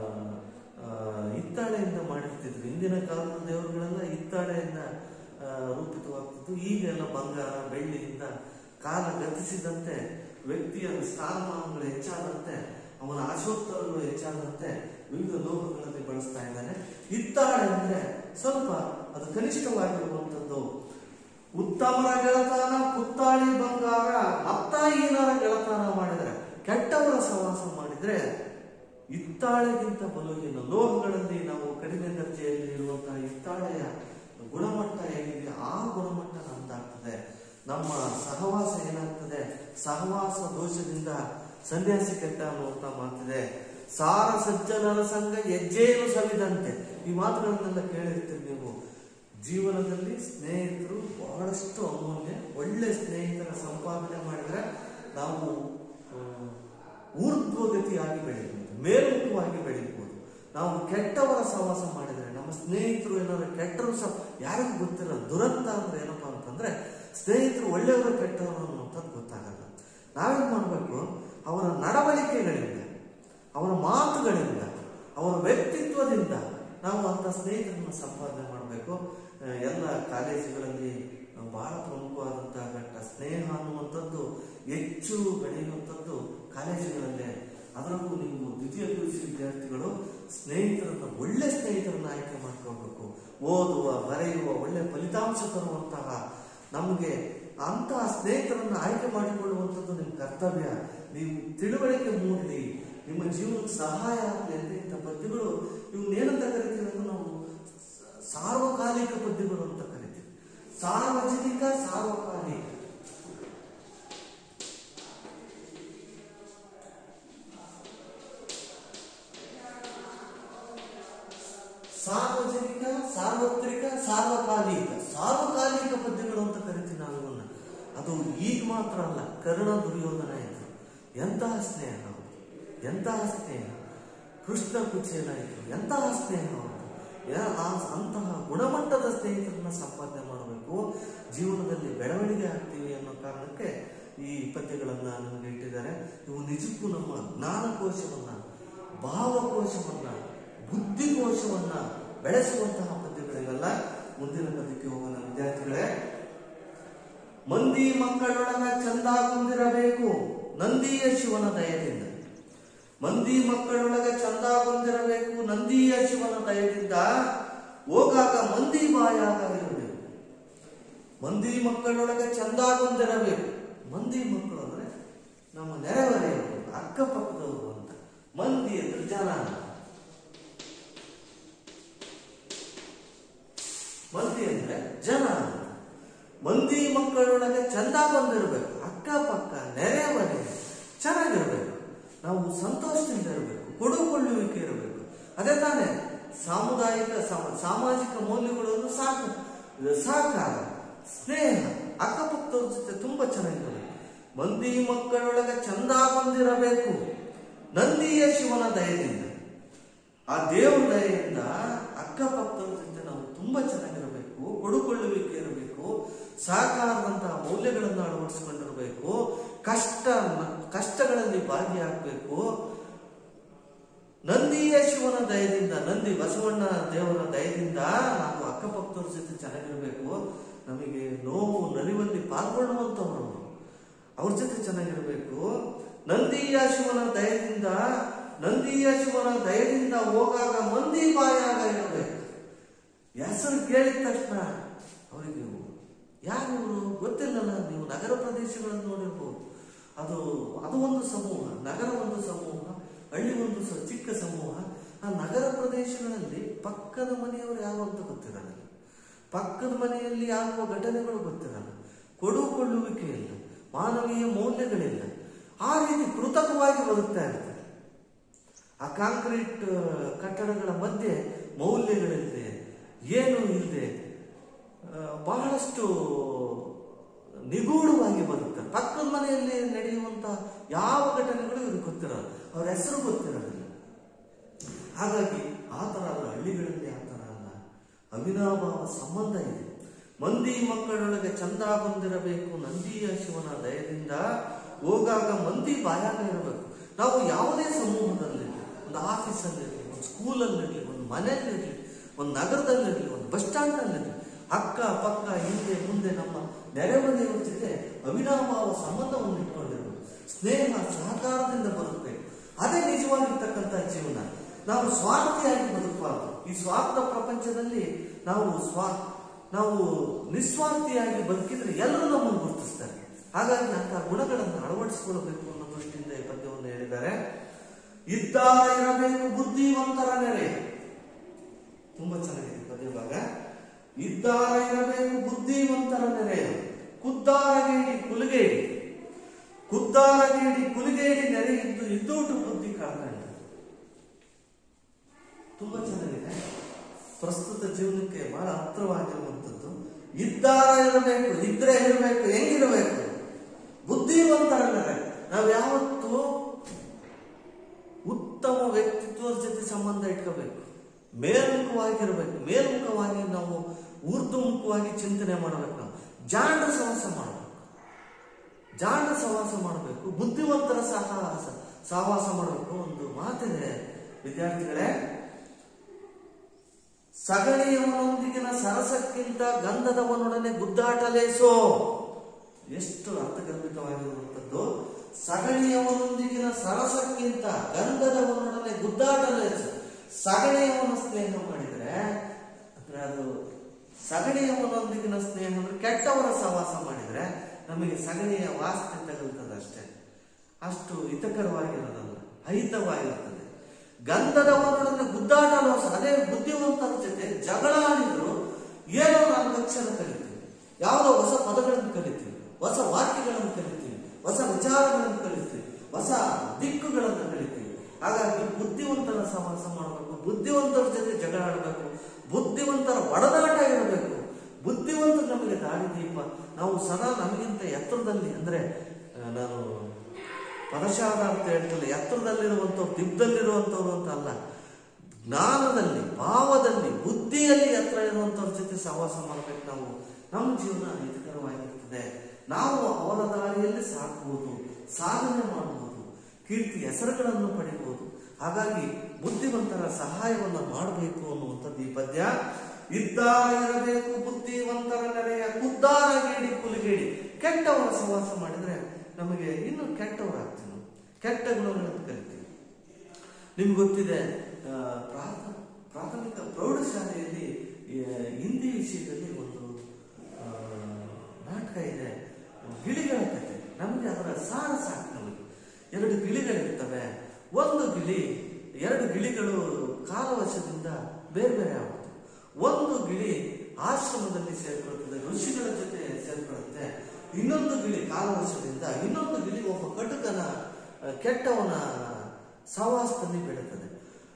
A: ಆ, ಹಿತ್ತಾಳೆಯಿಂದ ಮಾಡಿರ್ತಿದ್ರು ಹಿಂದಿನ ಕಾಲದ ದೇವರುಗಳೆಲ್ಲ ಹಿತ್ತಾಳೆಯಿಂದ ಆ, ರೂಪಿತವಾಗ್ತಿತ್ತು ಈಗೆಲ್ಲ ಬಂಗಾರ ಬೆಳ್ಳಿಯಿಂದ ಕಾಲ ಗತಿಸಿದಂತೆ ವ್ಯಕ್ತಿಯ ಸ್ಥಾನಮಾನಗಳು ಹೆಚ್ಚಾದಂತೆ ಅವನ ಆಶೋತ್ತರಗಳು ಹೆಚ್ಚಾದಂತೆ ವಿವಿಧ ಲೋಕಗಳಲ್ಲಿ ಬಳಸ್ತಾ ಇದ್ದಾನೆ ಹಿತ್ತಾಳೆ ಅಂದ್ರೆ ಸ್ವಲ್ಪ ಅದು ಕನಿಷ್ಠವಾಗಿರುವಂಥದ್ದು ಉತ್ತಮರ ಗೆಳತನ ಪುತ್ತಾಳಿ ಬಂಗಾರ ಮತ್ತಾಯಿನರ ಗೆಳತನ ಮಾಡಿದರೆ ಕೆಟ್ಟವರ ಸಹವಾಸ ಮಾಡಿದ್ರೆ ಹಿತ್ತಾಳೆಗಿಂತ ಬಲುಗಿನ ಲೋಹಗಳಲ್ಲಿ ನಾವು ಕಡಿಮೆ ದರ್ಜೆಯಲ್ಲಿ ಇರುವಂತಹ ಹಿತ್ತಾಳೆಯ ಗುಣಮಟ್ಟ ಹೇಗಿದೆ ಆ ಗುಣಮಟ್ಟ ನಮ್ದಾಗ್ತದೆ ನಮ್ಮ ಸಹವಾಸ ಏನಾಗ್ತದೆ ಸಹವಾಸ ದೋಷದಿಂದ ಸನ್ಯಾಸಿ ಕೆಟ್ಟ ಅನ್ನುವಂತ ಮಾತಿದೆ ಸಾರ ಸಜ್ಜನರ ಸಂಘ ಹೆಜ್ಜೆಯನ್ನು ಸವಿದಂತೆ ಈ ಮಾತುಗಳನ್ನೆಲ್ಲ ಕೇಳಿರ್ತೀರಿ ನೀವು ಜೀವನದಲ್ಲಿ ಸ್ನೇಹಿತರು ಬಹಳಷ್ಟು ಅಮೂಲ್ಯ ಒಳ್ಳೆ ಸ್ನೇಹಿತರ ಸಂಪಾದನೆ ಮಾಡಿದ್ರೆ ನಾವು ಆ, ಊರ್ಧ್ವಗತಿಯಾಗಿ ಬೆಳೀಬಹುದು ಮೇಲ್ಮುಖವಾಗಿ ಬೆಳೀಬಹುದು ನಾವು ಕೆಟ್ಟವರ ಸಹವಾಸ ಮಾಡಿದ್ರೆ ನಮ್ಮ ಸ್ನೇಹಿತರು ಏನಾದ್ರು ಕೆಟ್ಟರು ಸಹ ಯಾರಿಗೂ ಗೊತ್ತಿರಲ್ಲ ದುರಂತ ಅಂದ್ರೆ ಏನಪ್ಪಾ ಅಂತಂದ್ರೆ ಸ್ನೇಹಿತರು ಒಳ್ಳೆಯವರು ಕೆಟ್ಟವರು ಅನ್ನುವಂಥದ್ದು ಗೊತ್ತಾಗಲ್ಲ ನಾವೇನ್ ಮಾಡ್ಬೇಕು ಅವರ ನಡವಳಿಕೆಗಳಿಂದ ಅವರ ಮಾತುಗಳಿಂದ ಅವರ ವ್ಯಕ್ತಿತ್ವದಿಂದ ನಾವು ಅಂತ ಸ್ನೇಹಿತರನ್ನ ಸಂಪಾದನೆ ಮಾಡಬೇಕು ಎಲ್ಲ ಕಾಲೇಜುಗಳಲ್ಲಿ ಬಹಳ ಪ್ರಮುಖವಾದಂತಹ ಘಟ್ಟ ಸ್ನೇಹ ಅನ್ನುವಂಥದ್ದು ಹೆಚ್ಚು ಬೆಳೆಯುವಂಥದ್ದು ಕಾಲೇಜುಗಳಲ್ಲೇ ಅದರಲ್ಲೂ ನೀವು ದ್ವಿತೀಯ ಪಿ ವಿದ್ಯಾರ್ಥಿಗಳು ಸ್ನೇಹಿತರನ್ನ ಒಳ್ಳೆ ಸ್ನೇಹಿತರನ್ನ ಆಯ್ಕೆ ಮಾಡ್ಕೋಬೇಕು ಓದುವ ಬರೆಯುವ ಒಳ್ಳೆ ಫಲಿತಾಂಶ ತರುವಂತಹ ನಮಗೆ ಅಂತಹ ಸ್ನೇಹಿತರನ್ನ ಆಯ್ಕೆ ಮಾಡಿಕೊಳ್ಳುವಂಥದ್ದು ನಿಮ್ಮ ಕರ್ತವ್ಯ ನೀವು ತಿಳುವಳಿಕೆ ಮೂಡಲಿ ನಿಮ್ಮ ಜೀವನಕ್ಕೆ ಸಹಾಯ ಆಗಲಿ ಅಂತ ಇಂಥ ಪದ್ಯಗಳು ಇವನ್ನೇನಂತ ಕರಿತೀವಿ ಅಂದ್ರೆ ನಾವು ಸಾರ್ವಕಾಲಿಕ ಪದ್ಯಗಳು ಅಂತ ಕರಿತೀವಿ ಸಾರ್ವಜನಿಕ ಸಾರ್ವಕಾಲಿಕ ಸಾರ್ವಜನಿಕ ಸಾರ್ವತ್ರಿಕ ಸಾರ್ವಕಾಲಿಕ ಸಾರ್ವಕಾಲಿಕ ಪದ್ಯಗಳು ಅಂತ ಕರಿತೀವಿ ನಾವು ಇವನ್ನ ಅದು ಈಗ ಮಾತ್ರ ಅಲ್ಲ ಕರ್ಣ ದುರ್ಯೋಧನ ಇದ್ರು ಎಂತಹ ಸ್ನೇಹ ಅವ್ರು ಎಂತಹ ಸ್ನೇಹ ಕೃಷ್ಣ ಕುಚೇಲ ಇದ್ರು ಎಂತಹ ಸ್ನೇಹ ಅವ್ರದ್ದು ಯಾ- ಆ- ಅಂತಹ ಗುಣಮಟ್ಟದ ಸ್ನೇಹಿತರನ್ನ ಸಂಪಾದನೆ ಮಾಡಬೇಕು ಜೀವನದಲ್ಲಿ ಬೆಳವಣಿಗೆ ಆಗ್ತೀವಿ ಅನ್ನೋ ಕಾರಣಕ್ಕೆ ಈ ಪದ್ಯಗಳನ್ನ ನಮಗೆ ಇಟ್ಟಿದ್ದಾರೆ ಇವು ನಿಜಕ್ಕೂ ನಮ್ಮ ಜ್ಞಾನಕೋಶವನ್ನ ಭಾವಕೋಶವನ್ನ ಬುದ್ಧಿಕೋಶವನ್ನ ಬೆಳೆಸುವಂತಹ ಪದ್ಯಗಳಿವೆಲ್ಲ ಮುಂದಿನ ಪದ್ಯಕ್ಕೆ ಹೋಗೋಣ ವಿದ್ಯಾರ್ಥಿಗಳೇ ಮಂದಿ ಮಕ್ಕಳೊಳಗ ಚಂದಾಗುಂದಿರಬೇಕು ನಂದಿಯ ಶಿವನ ದಯದಿಂದ ಮಂದಿ ಮಕ್ಕಳೊಳಗ ಚಂದಾಗುಂದಿರಬೇಕು ನಂದಿಯ ಶಿವನ ದಯದಿಂದ ಹೋಗಾಗ ಮಂದಿ ಬಾಯಾಗ ಇರಬೇಕು ಮಂದಿ ಮಕ್ಕಳೊಳಗ ಚಂದಾಗುಂದಿರಬೇಕು ಮಂದಿ ಮಕ್ಕಳು ಅಂದ್ರೆ ನಮ್ಮ ನೆರೆಹೊರೆಯವರು ಅಕ್ಕಪಕ್ಕದವರು ಅಂತ ಮಂದಿ ಅಂದ್ರೆ ಜನ ಮಂದಿ ಅಂದ್ರೆ ಜನ ಅಂತ. ಮಂದಿ ಮಕ್ಕಳೊಳಗೆ ಚಂದ ಬಂದಿರಬೇಕು ಅಕ್ಕಪಕ್ಕ ನೆರೆಹೊರೆ ಚೆನ್ನಾಗಿರ್ಬೇಕು ನಾವು ಸಂತೋಷದಿಂದ ಇರಬೇಕು ಕೊಡುಕೊಳ್ಳುವಿಕೆ ಇರಬೇಕು ಅದೇ ತಾನೇ ಸಾಮುದಾಯಿಕ ಸಮ- ಸಾಮಾಜಿಕ ಮೌಲ್ಯಗಳನ್ನು ಸಾಕ ಸಹಕಾರ ಸ್ನೇಹ ಅಕ್ಕಪಕ್ಕದವ್ರ ಜೊತೆ ತುಂಬಾ ಚೆನ್ನಾಗಿರಬೇಕು ಮಂದಿ ಮಕ್ಕಳೊಳಗೆ ಚಂದ ಬಂದಿರಬೇಕು ನಂದಿಯ ಶಿವನ ದಯದಿಂದ ಆ ದೇವರ ದಯೆಯಿಂದ ಅಕ್ಕಪಕ್ಕದವ್ರ ಜೊತೆ ನಾವು ತುಂಬಾ ಚೆನ್ನಾಗಿರಬೇಕು ಕೊಡುಕೊಳ್ಳುವಿಕೆ ಇರಬೇಕು ಸಹಕಾರದಂತಹ ಮೌಲ್ಯಗಳನ್ನು ಅಳವಡಿಸಿಕೊಂಡಿರಬೇಕು ಕಷ್ಟ ಕಷ್ಟಗಳಲ್ಲಿ ಭಾಗಿಯಾಗಬೇಕು ನಂದಿಯ ಶಿವನ ದಯದಿಂದ ನಂದಿ ಬಸವಣ್ಣ ದೇವರ ದಯದಿಂದ ನಾವು ಅಕ್ಕಪಕ್ಕದವ್ರ ಜೊತೆ ಚೆನ್ನಾಗಿರಬೇಕು ನಮಗೆ ನೋವು ನಲಿವಲ್ಲಿ ಪಾಲ್ಗೊಳ್ಳುವಂತವರು ಅವ್ರ ಜೊತೆ ಚೆನ್ನಾಗಿರಬೇಕು ನಂದಿಯ ಶಿವನ ದಯದಿಂದ ನಂದಿಯ ಶಿವನ ದಯದಿಂದ ಹೋಗಾಗ ಮಂದಿ ಬಾಯಾಗ ಇರಬೇಕು ಹೆಸರು ಕೇಳಿದ ತಕ್ಷಣ ಅವರಿಗೆ ಯಾರು ಇವರು ಗೊತ್ತಿಲ್ಲಲ್ಲ ನೀವು ನಗರ ಪ್ರದೇಶಗಳನ್ನು ನೋಡಿರ್ಬೋದು ಅದು ಅದು ಒಂದು ಸಮೂಹ ನಗರ ಒಂದು ಸಮೂಹ ಹಳ್ಳಿ ಒಂದು ಸ- ಚಿಕ್ಕ ಸಮೂಹ ಆ ನಗರ ಪ್ರದೇಶಗಳಲ್ಲಿ ಪಕ್ಕದ ಮನೆಯವರು ಯಾರು ಅಂತ ಗೊತ್ತಿರಲ್ಲ ಪಕ್ಕದ ಮನೆಯಲ್ಲಿ ಆಗುವ ಘಟನೆಗಳು ಗೊತ್ತಿರಲ್ಲ ಕೊಡುಕೊಳ್ಳುವಿಕೆ ಇಲ್ಲ ಮಾನವೀಯ ಮೌಲ್ಯಗಳಿಲ್ಲ ಆ ರೀತಿ ಕೃತಕವಾಗಿ ಬದುಕ್ತಾ ಇರ್ತಾರೆ ಆ ಕಾಂಕ್ರೀಟ್ ಆ, ಕಟ್ಟಡಗಳ ಮಧ್ಯೆ ಮೌಲ್ಯಗಳಿಲ್ಲದೆ ಏನು ಇಲ್ಲದೆ ಬಹಳಷ್ಟು ನಿಗೂಢವಾಗಿ ಬದುಕ್ತಾರೆ ಪಕ್ಕದ ಮನೆಯಲ್ಲಿ ನಡೆಯುವಂತ ಯಾವ ಘಟನೆಗಳು ಇವ್ರಿಗೆ ಗೊತ್ತಿರಲ್ಲ ಅವ್ರ ಹೆಸರು ಗೊತ್ತಿರೋದಿಲ್ಲ ಹಾಗಾಗಿ ಆ ಥರ ಅಲ್ಲ ಹಳ್ಳಿಗಳಲ್ಲಿ ಆ ಥರ ಅಲ್ಲ ಅವಿನಾಭಾವ ಸಂಬಂಧ ಇದೆ ಮಂದಿ ಮಕ್ಕಳೊಳಗೆ ಚಂದ ಬಂದಿರಬೇಕು ನಂದಿಯ ಶಿವನ ದಯದಿಂದ ಹೋಗಾಗ ಮಂದಿ ಬಾಯಾಗ ಇರಬೇಕು ನಾವು ಯಾವುದೇ ಸಮೂಹದಲ್ಲಿ ಒಂದು ಆಫೀಸಲ್ಲಿರಲಿ ಒಂದು ಸ್ಕೂಲಲ್ಲಿರಲಿ ಒಂದು ಮನೆಯಲ್ಲಿರಲಿ ಒಂದು ನಗರದಲ್ಲಿರಲಿ ಒಂದು ಬಸ್ ಸ್ಟ್ಯಾಂಡ್ನಲ್ಲಿರಲಿ ಅಕ್ಕ ಪಕ್ಕ ಹಿಂದೆ ಮುಂದೆ ನಮ್ಮ ನೆರೆಮನೆಯವರ ಜೊತೆ ಅವಿನಾಭಾವ ಸಂಬಂಧವನ್ನು ಇಟ್ಕೊಂಡಿರಬೇಕು ಸ್ನೇಹ ಸಹಕಾರದಿಂದ ಬದುಕಬೇಕು ಅದೇ ನಿಜವಾಗಿರ್ತಕ್ಕಂಥ ಜೀವನ ನಾವು ಸ್ವಾರ್ಥಿಯಾಗಿ ಬದುಕಬಾರದು ಈ ಸ್ವಾರ್ಥ ಪ್ರಪಂಚದಲ್ಲಿ ನಾವು ಸ್ವಾ ನಾವು ನಿಸ್ವಾರ್ಥಿಯಾಗಿ ಬದುಕಿದ್ರೆ ಎಲ್ಲರೂ ನಮ್ಮನ್ನು ಗುರುತಿಸ್ತಾರೆ ಹಾಗಾಗಿ ಅಂತಹ ಗುಣಗಳನ್ನು ಅಳವಡಿಸಿಕೊಳ್ಳಬೇಕು ಅನ್ನೋ ದೃಷ್ಟಿಯಿಂದ ಈ ಪದ್ಯವನ್ನು ಹೇಳಿದ್ದಾರೆ ಇದ್ದಾರ ಇರಬೇಕು ಬುದ್ಧಿವಂತರ ನೆರೆ ತುಂಬಾ ಚೆನ್ನಾಗಿದೆ ಪದ್ಯ ಭಾಗ ಇದ್ದಾರ ಇರಬೇಕು ಬುದ್ಧಿವಂತರ ನೆರೆ ಕುದ್ದಾರಗೇಡಿ ಕುಲಗೇಡಿ ಕುದ್ದಾರಗೇಡಿ ಕುಲಗೇಡಿ ನೆರೆ ಇದ್ದು ಇದ್ದೂಟು ಬುದ್ಧಿ ಕಾಣ್ಕೊಂಡು ತುಂಬಾ ಚೆನ್ನಾಗಿದೆ ಪ್ರಸ್ತುತ ಜೀವನಕ್ಕೆ ಬಹಳ ಹತ್ರವಾಗಿರುವಂಥದ್ದು ಇದ್ದಾರ ಇರಬೇಕು ಇದ್ರೆ ಇರಬೇಕು ಹೆಂಗಿರಬೇಕು ಬುದ್ಧಿವಂತರಲ್ಲರೆ ನಾವು ಯಾವತ್ತೂ ಉತ್ತಮ ವ್ಯಕ್ತಿತ್ವದ ಜೊತೆ ಸಂಬಂಧ ಇಟ್ಕೋಬೇಕು ಮೇಲ್ಮುಖವಾಗಿರ್ಬೇಕು ಮೇಲ್ಮುಖವಾಗಿ ನಾವು ಊರ್ಧ್ವಮುಖವಾಗಿ ಚಿಂತನೆ ಮಾಡಬೇಕು ನಾವು ಜಾಂಡ ಸಹವಾಸ ಮಾಡಬೇಕು ಜಾಂಡ ಸಹವಾಸ ಮಾಡಬೇಕು ಬುದ್ಧಿವಂತರ ಸಹವಾಸ ಸಹವಾಸ ಮಾಡಬೇಕು ಒಂದು ಮಾತಿದೆ ವಿದ್ಯಾರ್ಥಿಗಳೇ ಸಗಣಿಯವನೊಂದಿಗಿನ ಸರಸಕ್ಕಿಂತ ಗಂಧದವನೊಡನೆ ಗುದ್ದಾಟಲೇಸೋ ಎಷ್ಟು ಅರ್ಥಗರ್ಭಿತವಾಗಿರುವಂಥದ್ದು ಸಗಣಿಯವನೊಂದಿಗಿನ ಸರಸಕ್ಕಿಂತ ಗಂಧದವನೊಡನೆ ಗುದ್ದಾಟಲೇಸು ಸಗಣಿಯವನ ಸ್ನೇಹ ಮಾಡಿದ್ರೆ ಅಂದ್ರೆ ಅದು ಸಗಣಿಯವನೊಂದಿಗಿನ ಸ್ನೇಹ ಅಂದ್ರೆ ಕೆಟ್ಟವರ ಸಹವಾಸ ಮಾಡಿದ್ರೆ ನಮಗೆ ಸಗಣಿಯ ವಾಸನೆ ತಗುಲ್ತದೆ ಅಷ್ಟೇ ಅಷ್ಟು ಹಿತಕರವಾಗಿರೋದಲ್ಲ ಅಹಿತವಾಗಿರ್ತದೆ ಗಂಧದವನೊಡನೆ ಗುದ್ದಾಟಲು ಅದೇ ಬುದ್ಧಿವಂತರ ಜೊತೆ ಜಗಳ ಆಡಿದ್ರು ಏನೋ ನಾಲ್ಕು ಅಕ್ಷರ ಕಲಿತೀವಿ ಯಾವುದೋ ಹೊಸ ಪದಗಳನ್ನು ಕಲಿತೀವಿ ಹೊಸ ವಾಕ್ಯಗಳನ್ನು ಕಲಿತೀವಿ ಹೊಸ ವಿಚಾರಗಳನ್ನು ಕಲಿತೀವಿ ಹೊಸ ದಿಕ್ಕುಗಳನ್ನು ಕಲಿತೀವಿ ಹಾಗಾಗಿ ಬುದ್ಧಿವಂತರ ಸಹವಾಸ ಮಾಡಬೇಕು ಬುದ್ಧಿವಂತರ ಜೊತೆ ಜಗಳ ಆಡಬೇಕು ಬುದ್ಧಿವಂತರ ಒಡನಾಟ ಇರಬೇಕು ಬುದ್ಧಿವಂತರು ನಮಗೆ ದಾರಿದೀಪ ನಾವು ಸದಾ ನಮಗಿಂತ ಎತ್ತರದಲ್ಲಿ ಅಂದ್ರೆ ಆ, ನಾನು ಪದಶಾದ ಅಂತ ಹೇಳ್ತಿಲ್ಲ ಎತ್ತರದಲ್ಲಿರುವಂಥವ್ರು ದಿಬ್ಬದಲ್ಲಿರುವಂಥವ್ರು ಅಂತ ಅಲ್ಲ ಜ್ಞಾನದಲ್ಲಿ ಭಾವದಲ್ಲಿ ಬುದ್ಧಿಯಲ್ಲಿ ಎತ್ತರ ಇರುವಂಥವ್ರ ಜೊತೆ ಸಹವಾಸ ಮಾಡಬೇಕು ನಾವು ನಮ್ಮ ಜೀವನ ಹಿತಕರವಾಗಿರ್ತದೆ ನಾವು ಅವರ ದಾರಿಯಲ್ಲಿ ಸಾಕಬಹುದು ಸಾಧನೆ ಮಾಡಬಹುದು ಕೀರ್ತಿ ಹೆಸರುಗಳನ್ನು ಪಡಿಬಹುದು ಹಾಗಾಗಿ ಬುದ್ಧಿವಂತರ ಸಹಾಯವನ್ನು ಮಾಡಬೇಕು ಅನ್ನುವಂಥದ್ದು ಈ ಪದ್ಯ ಇದ್ದಾರ ಇರಬೇಕು ಬುದ್ಧಿವಂತರ ನೆರೆಯ ಕುದ್ದಾರಗೇಡಿ ಕುಲಗೇಡಿ ಕೆಟ್ಟವರ ಸಹವಾಸ ಮಾಡಿದ್ರೆ ನಮಗೆ ಇನ್ನು ಕೆಟ್ಟವರಾಗ್ತೀವಿ ನಾವು ಕೆಟ್ಟ ಗುಣಗಳನ್ನು ಕಲಿತೀವಿ ನಿಮ್ಗೆ ಗೊತ್ತಿದೆ ಆ, ಪ್ರಾಥ- ಪ್ರಾಥಮಿಕ ಪ್ರೌಢಶಾಲೆಯಲ್ಲಿ ಈ, ಹಿಂದಿ ವಿಷಯದಲ್ಲಿ ಒಂದು ಆ, ನಾಟಕ ಇದೆ ಗಿಳಿಗಳ ಕಥೆ ನಮಗೆ ಅದರ ಸಾರ ಸಾಕು ನಮಗೆ ಎರಡು ಗಿಳಿಗಳಿರ್ತವೆ ಒಂದು ಗಿಳಿ ಎರಡು ಗಿಳಿಗಳು ಕಾಲವಶದಿಂದ ಬೇರೆ ಬೇರೆ ಆಗುತ್ತೆ ಒಂದು ಗಿಳಿ ಆಶ್ರಮದಲ್ಲಿ ಸೇರ್ಕೊಳ್ತದೆ ಋಷಿಗಳ ಜೊತೆ ಸೇರ್ಕೊಳ್ಳುತ್ತೆ ಇನ್ನೊಂದು ಗಿಳಿ ಕಾಲವಶದಿಂದ ಇನ್ನೊಂದು ಗಿಳಿ ಒಬ್ಬ ಕಟುಕನ ಆ, ಕೆಟ್ಟವನ ಸಹವಾಸದಲ್ಲಿ ಬೆಳೀತದೆ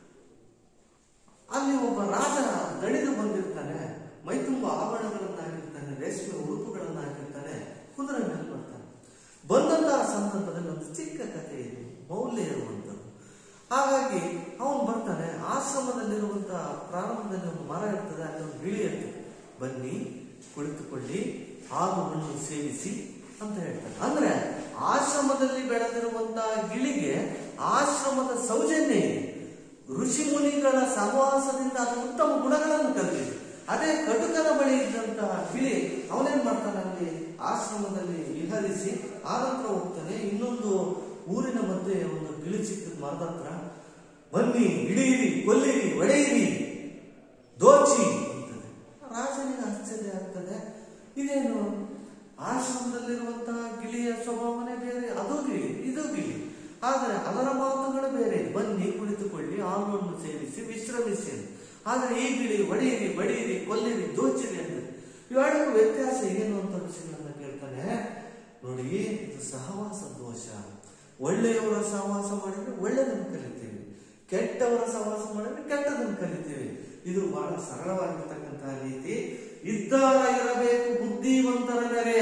A: ಅಲ್ಲಿ ಒಬ್ಬ ರಾಜ ದಣಿದು ಬಂದಿರ್ತಾನೆ ಮೈ ತುಂಬ ಆಭರಣಗಳನ್ನು ಹಾಕಿರ್ತಾನೆ ರೇಷ್ಮೆ ಉಡುಪುಗಳನ್ನು ಹಾಕಿರ್ತಾನೆ ಕುದುರೆ ಮೇಲೆ ಬರ್ತಾನೆ ಬಂದಂತಹ ಸಂದರ್ಭದಲ್ಲಿ ಒಂದು ಚಿಕ್ಕ ಕಥೆ ಇದೆ ಮೌಲ್ಯ ಇರುವಂಥದ್ದು ಹಾಗಾಗಿ ಅವನು ಬರ್ತಾನೆ ಆಶ್ರಮದಲ್ಲಿರುವಂತಹ ಪ್ರಾರಂಭದಲ್ಲಿ ಒಂದು ಮರ ಇರ್ತದೆ ಅಲ್ಲಿ ಒಂದು ಗಿಳಿ ಇರ್ತದೆ ಬನ್ನಿ ಕುಳಿತುಕೊಳ್ಳಿ ಹಾಲು ಹಣ್ಣು ಸೇವಿಸಿ ಅಂತ ಹೇಳ್ತಾನೆ ಅಂದ್ರೆ ಆಶ್ರಮದಲ್ಲಿ ಬೆಳೆದಿರುವಂತಹ ಗಿಳಿಗೆ ಆಶ್ರಮದ ಸೌಜನ್ಯ ಇದೆ ಋಷಿ ಮುನಿಗಳ ಸಹವಾಸದಿಂದ ಅದು ಉತ್ತಮ ಗುಣಗಳನ್ನು ಕಲಿತಿದೆ ಅದೇ ಕಟುಕನ ಬಳಿ ಇದ್ದಂತಹ ಗಿಳಿ ಅವನೇನ್ ಮಾಡ್ತಾನೆ ಅಲ್ಲಿ ಆಶ್ರಮದಲ್ಲಿ ವಿಹರಿಸಿ ಆನಂತರ ಹೋಗ್ತಾನೆ ಇನ್ನೊಂದು ಊರಿನ ಮಧ್ಯೆ ಒಂದು ಗಿಳಿ ಸಿಕ್ಕಿದ ಮರದ ಹತ್ರ ಬನ್ನಿ ಹಿಡಿಯಿರಿ ಕೊಲ್ಲಿರಿ ಒಡೆಯಿರಿ ದೋಚಿ ಅಂತದೆ ರಾಜನಿಗೆ ಆಶ್ಚರ್ಯ ಆಗ್ತದೆ ಇದೇನು ಆಶ್ರಮದಲ್ಲಿರುವಂತಹ ಗಿಳಿಯ ಸ್ವಭಾವನೆ ಬೇರೆ ಅದು ಗಿಳಿ ಇದು ಗಿಳಿ ಆದರೆ ಅದರ ಮಾತುಗಳು ಬೇರೆ ಬನ್ನಿ ಕುಳಿತುಕೊಳ್ಳಿ ಹಾಲನ್ನು ಸೇವಿಸಿ ವಿಶ್ರಮಿಸಿ ಅಂತ. ಆದರೆ ಈ ಗಿಳಿ ಒಡೆಯಿರಿ ಬಡಿಯಿರಿ ಕೊಲ್ಲಿರಿ ದೋಚಿರಿ ಅಂತ ಇವೆರಡಕ್ಕೂ ವ್ಯತ್ಯಾಸ ಏನು ಅಂತ ಋಷಿಗಳನ್ನ ಕೇಳ್ತಾನೆ ನೋಡಿ ಇದು ಸಹವಾಸ ದೋಷ ಒಳ್ಳೆಯವರ ಸಹವಾಸ ಮಾಡಿದ್ರೆ ಒಳ್ಳೆಯದನ್ನು ಕಲಿತೀವಿ ಕೆಟ್ಟವರ ಸಹವಾಸ ಮಾಡಿದ್ರೆ ಕೆಟ್ಟದನ್ನು ಕಲಿತೀವಿ ಇದು ಬಹಳ ಸರಳವಾಗಿರ್ತಕ್ಕಂತಹ ನೀತಿ ಇದ್ದಾರ ಇರಬೇಕು ಬುದ್ಧಿವಂತರ ನೆರೆಯ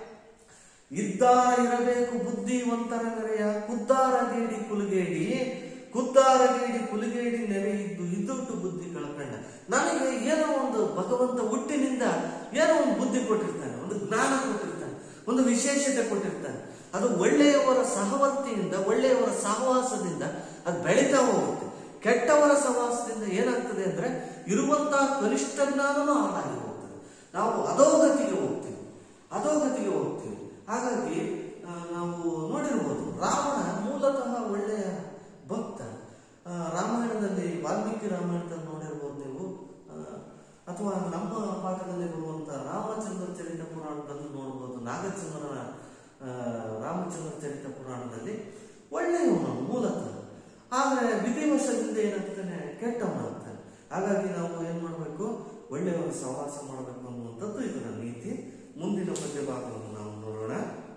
A: ಇದ್ದಾರ ಇರಬೇಕು ಬುದ್ಧಿವಂತರ ನೆರೆಯ ಕುದ್ದಾರ ಗೇಡಿ ಕುಲುಗೇಡಿ ಕುದ್ದಾರ ಗೇಡಿ ಕುಲುಗೇಡಿ ನೆರೆ ಇದ್ದು ಇದ್ದುಟ್ಟು ಬುದ್ಧಿ ಕಳ್ಕೊಂಡ ನನಗೆ ಏನೋ ಒಂದು ಭಗವಂತ ಹುಟ್ಟಿನಿಂದ ಏನೋ ಒಂದು ಬುದ್ಧಿ ಕೊಟ್ಟಿರ್ತಾನೆ ಒಂದು ಜ್ಞಾನ ಕೊಟ್ಟಿರ್ತಾನೆ ಒಂದು ವಿಶೇಷತೆ ಕೊಟ್ಟಿರ್ತಾನೆ ಅದು ಒಳ್ಳೆಯವರ ಸಹವರ್ತಿಯಿಂದ ಒಳ್ಳೆಯವರ ಸಹವಾಸದಿಂದ ಅದು ಬೆಳೀತಾ ಹೋಗುತ್ತೆ ಕೆಟ್ಟವರ ಸಹವಾಸದಿಂದ ಏನಾಗ್ತದೆ ಅಂದ್ರೆ ಇರುವಂತಹ ಕನಿಷ್ಠ ಜ್ಞಾನನೂ ಹಾಳಾಗಿ ಹೋಗ್ತದೆ ನಾವು ಅಧೋಗತಿಗೆ ಹೋಗ್ತೀವಿ ಅಧೋಗತಿಗೆ ಹೋಗ್ತೀವಿ ಹಾಗಾಗಿ ಆ, ನಾವು ನೋಡಿರ್ಬೋದು ರಾವಣ ಮೂಲತಃ ಒಳ್ಳೆಯ ಭಕ್ತ ಆ, ರಾಮಾಯಣದಲ್ಲಿ ವಾಲ್ಮೀಕಿ ರಾಮಾಯಣದಲ್ಲಿ ನೋಡಿರ್ಬೋದು ನೀವು ಆ, ಅಥವಾ ನಮ್ಮ ಪಾಠದಲ್ಲಿ ಬರುವಂತ ರಾಮಚಂದ್ರ ಚರಿತ ಪುರಾಣದಲ್ಲಿ ನೋಡ್ಬೋದು ನಾಗಚಂದ್ರನ ಆ, ರಾಮಚಂದ್ರ ಚರಿತ ಪುರಾಣದಲ್ಲಿ ಒಳ್ಳೆಯವನು ಮೂಲತಃ ಆದರೆ ವಿಧಿವಶದಿಂದ ಏನಾಗ್ತಾನೆ ಕೆಟ್ಟವನಾಗ್ತಾನೆ ಹಾಗಾಗಿ ನಾವು ಏನ್ ಮಾಡಬೇಕು ಒಳ್ಳೆಯವರ ಸಹವಾಸ ಮಾಡಬೇಕು ಅನ್ನುವಂಥದ್ದು ಇದರ ನೀತಿ ಮುಂದಿನ ಪದ್ಯ ಭಾಗವನ್ನು ನಾವು ನೋಡೋಣ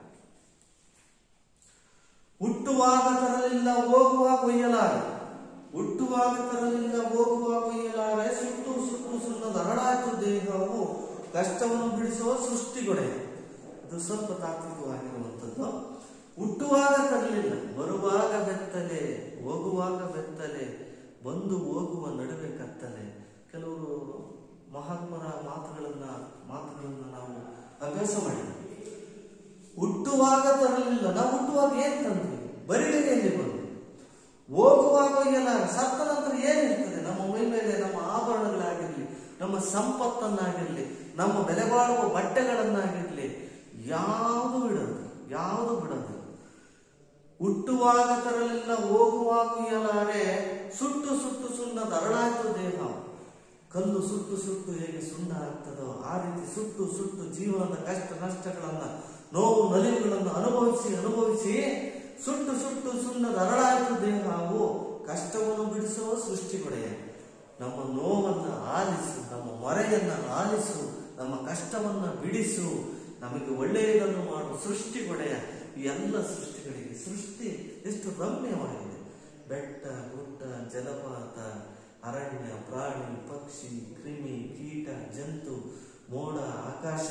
A: ಹುಟ್ಟುವಾಗ ತರಲಿಲ್ಲ ಹೋಗುವಾಗ ಒಯ್ಯಲಾರೆ ಹುಟ್ಟುವಾಗ ತರಲಿಲ್ಲ ಹೋಗುವಾಗ ಒಯ್ಯಲಾರೆ ಸುಟ್ಟು ಸುಟ್ಟು ಸುಣ್ಣದ ಹರಡಾಯ್ತು ದೇಹವು ಕಷ್ಟವನ್ನು ಬಿಡಿಸುವ ಸೃಷ್ಟಿಗೊಡೆ ಅದು ಸ್ವಲ್ಪ ತಾತ್ವಿಕವಾಗಿರುವಂಥದ್ದು ಹುಟ್ಟುವಾಗ ತರಲಿಲ್ಲ ಬರುವಾಗ ಬೆತ್ತಲೆ ಹೋಗುವಾಗ ಬೆತ್ತಲೆ ಬಂದು ಹೋಗುವ ನಡುವೆ ಕತ್ತಲೆ ಕೆಲವರು ಮಹಾತ್ಮರ ಮಾತುಗಳನ್ನ ಮಾತುಗಳನ್ನ ನಾವು ಅಭ್ಯಾಸ ಮಾಡಿದ್ವಿ ಹುಟ್ಟುವಾಗ ತರಲಿಲ್ಲ ನಾವು ಹುಟ್ಟುವಾಗ ಏನ್ ತಂದ್ವಿ ಬರಿಗೈಯಲ್ಲಿ ಬಂದ್ವಿ ಹೋಗುವಾಗ ಎಲ್ಲ ಸತ್ತ ನಂತರ ಏನಿರ್ತದೆ ನಮ್ಮ ಮೈ ಮೇಲೆ ನಮ್ಮ ಆಭರಣಗಳಾಗಿರ್ಲಿ ನಮ್ಮ ಸಂಪತ್ತನ್ನಾಗಿರ್ಲಿ ನಮ್ಮ ಬೆಲೆ ಬಾಳುವ ಬಟ್ಟೆಗಳನ್ನಾಗಿರ್ಲಿ ಯಾವುದು ಬಿಡೋದು ಯಾವುದು ಬಿಡೋದು ಹುಟ್ಟುವಾಗ ತರಲಿಲ್ಲ ಹೋಗುವಾಗ ಎಲ್ಲಾರೆ ಸುಟ್ಟು ಸುಟ್ಟು ಸುಣ್ಣದ ಅರಳಾಯ್ತು ದೇಹ ಕಲ್ಲು ಸುಟ್ಟು ಸುಟ್ಟು ಹೇಗೆ ಸುಣ್ಣ ಆಗ್ತದೋ ಆ ರೀತಿ ಸುಟ್ಟು ಸುಟ್ಟು ಜೀವನದ ಕಷ್ಟ ನಷ್ಟಗಳನ್ನ ನೋವು ನಲಿವುಗಳನ್ನು ಅನುಭವಿಸಿ ಅನುಭವಿಸಿ ಸುಟ್ಟು ಸುಟ್ಟು ಸುಣ್ಣದ ಅರಳಾಯ್ತು ದೇಹವು ಕಷ್ಟವನ್ನು ಬಿಡಿಸುವ ಸೃಷ್ಟಿಗೊಡೆಯ ನಮ್ಮ ನೋವನ್ನ ಆಲಿಸು ನಮ್ಮ ಮೊರೆಯನ್ನ ಆಲಿಸು ನಮ್ಮ ಕಷ್ಟವನ್ನ ಬಿಡಿಸು ನಮಗೆ ಒಳ್ಳೆಯದನ್ನು ಮಾಡು ಸೃಷ್ಟಿಗೊಡೆಯ ಈ ಎಲ್ಲ ಸೃಷ್ಟಿಗಳಿಗೆ ಸೃಷ್ಟಿ ಎಷ್ಟು ರಮ್ಯವಾಗಿದೆ ಬೆಟ್ಟ ಗುಡ್ಡ ಜಲಪಾತ ಅರಣ್ಯ ಪ್ರಾಣಿ ಪಕ್ಷಿ ಕ್ರಿಮಿ ಕೀಟ ಜಂತು ಮೋಡ ಆಕಾಶ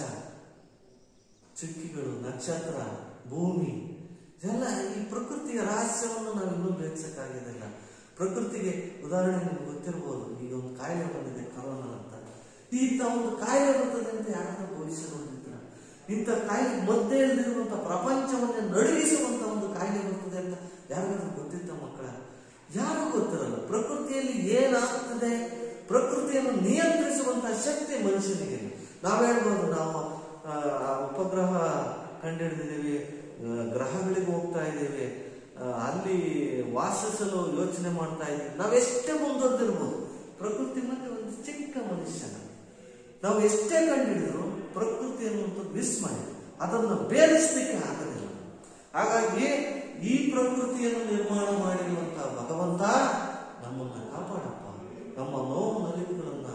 A: ಚುಕ್ಕಿಗಳು ನಕ್ಷತ್ರ ಭೂಮಿ ಇದೆಲ್ಲ ಈ ಪ್ರಕೃತಿಯ ರಹಸ್ಯವನ್ನು ನಾವು ಇನ್ನೂ ಬೇಯಿಸಕ್ಕಾಗೋದಿಲ್ಲ ಪ್ರಕೃತಿಗೆ ಉದಾಹರಣೆ ನಿಮ್ಗೆ ಗೊತ್ತಿರ್ಬೋದು ಈಗ ಒಂದು ಕಾಯಿಲೆ ಬಂದಿದೆ ಕರೋನಾ ಅಂತ ಇಂಥ ಒಂದು ಕಾಯಿಲೆ ಬರ್ತದೆ ಅಂತ ಯಾರಾದ್ರೂ ಭವಿಷ್ಯ ನೋಡಿದ್ರ ಇಂಥ ಕಾಯಿಲೆ ಮಧ್ಯೆ ಇಲ್ಲದಿರುವಂತ ಪ್ರಪಂಚವನ್ನೇ ನಡುಗಿಸುವಂತ ಒಂದು ಕಾಯಿಲೆ ಬರ್ತದೆ ಅಂತ ಯಾರಿಗಾದ್ರೂ ಗೊತ್ತಿತ್ತ ಮಕ್ಕಳ ಯಾರು ಗೊತ್ತಿರಲ್ಲ ಪ್ರಕೃತಿಯಲ್ಲಿ ಏನಾಗ್ತದೆ ಪ್ರಕೃತಿಯನ್ನು ನಿಯಂತ್ರಿಸುವಂತಹ ಶಕ್ತಿ ಮನುಷ್ಯನಿಗೆ ಇಲ್ಲ. ನಾವ್ ಹೇಳ್ಬೋದು ನಾವು ಆ, ಆ ಉಪಗ್ರಹ ಕಂಡುಹಿಡಿದಿದ್ದೀವಿ ಆ, ಗ್ರಹಗಳಿಗೆ ಹೋಗ್ತಾ ಇದ್ದೀವಿ ಆ, ಅಲ್ಲಿ ವಾಸಿಸಲು ಯೋಚನೆ ಮಾಡ್ತಾ ಇದ್ದೀವಿ ನಾವೆಷ್ಟೇ ಮುಂದುವರೆದಿರ್ಬೋದು ಪ್ರಕೃತಿ ಮಧ್ಯೆ ಒಂದು ಚಿಕ್ಕ ಮನುಷ್ಯನ ನಾವು ಎಷ್ಟೇ ಕಂಡುಹಿಡಿದ್ರು ಪ್ರಕೃತಿ ಅನ್ನುವಂಥದ್ದು ವಿಸ್ಮಯ ಅದನ್ನು ಬೇರಿಸಲಿಕ್ಕೆ ಆಗೋದಿಲ್ಲ ಹಾಗಾಗಿ ಈ ಪ್ರಕೃತಿಯನ್ನು ನಿರ್ಮಾಣ ಮಾಡಿರುವಂತಹ ಭಗವಂತ ನಮ್ಮನ್ನ ಕಾಪಾಡಪ್ಪ ನಮ್ಮ ನೋವು ನಲಿವುಗಳನ್ನ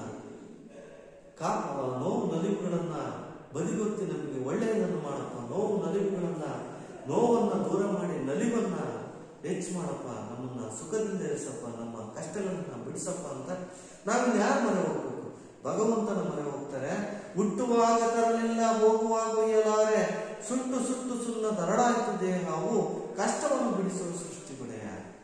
A: ಕಾ ನೋವು ನಲಿವುಗಳನ್ನ ಬದಿಗೊತ್ತಿ ನಮಗೆ ಒಳ್ಳೆಯದನ್ನು ಮಾಡಪ್ಪ ನೋವು ನಲಿವುಗಳನ್ನ ನೋವನ್ನ ದೂರ ಮಾಡಿ ನಲಿವನ್ನ ಹೆಚ್ಚು ಮಾಡಪ್ಪ ನಮ್ಮನ್ನ ಸುಖದಿಂದ ಇರಿಸಪ್ಪ ನಮ್ಮ ಕಷ್ಟಗಳನ್ನ ಬಿಡಿಸಪ್ಪ ಅಂತ ನಾವಿನ್ನು ಯಾರ ಮನೆ ಹೋಗ್ಬೇಕು ಭಗವಂತನ ಮನೆ ಹೋಗ್ತಾರೆ ಹುಟ್ಟುವಾಗ ತರಲಿಲ್ಲ ಹೋಗುವಾಗ ಒಯ್ಯಲಾರೆ ಸುಟ್ಟು ಸುಟ್ಟು ಸುಣ್ಣ ದರಡಾಯ್ತು ದೇಹವು ಕಷ್ಟವನ್ನು ಬಿಡಿಸುವ ಸೃಷ್ಟಿಗುಡೆಯ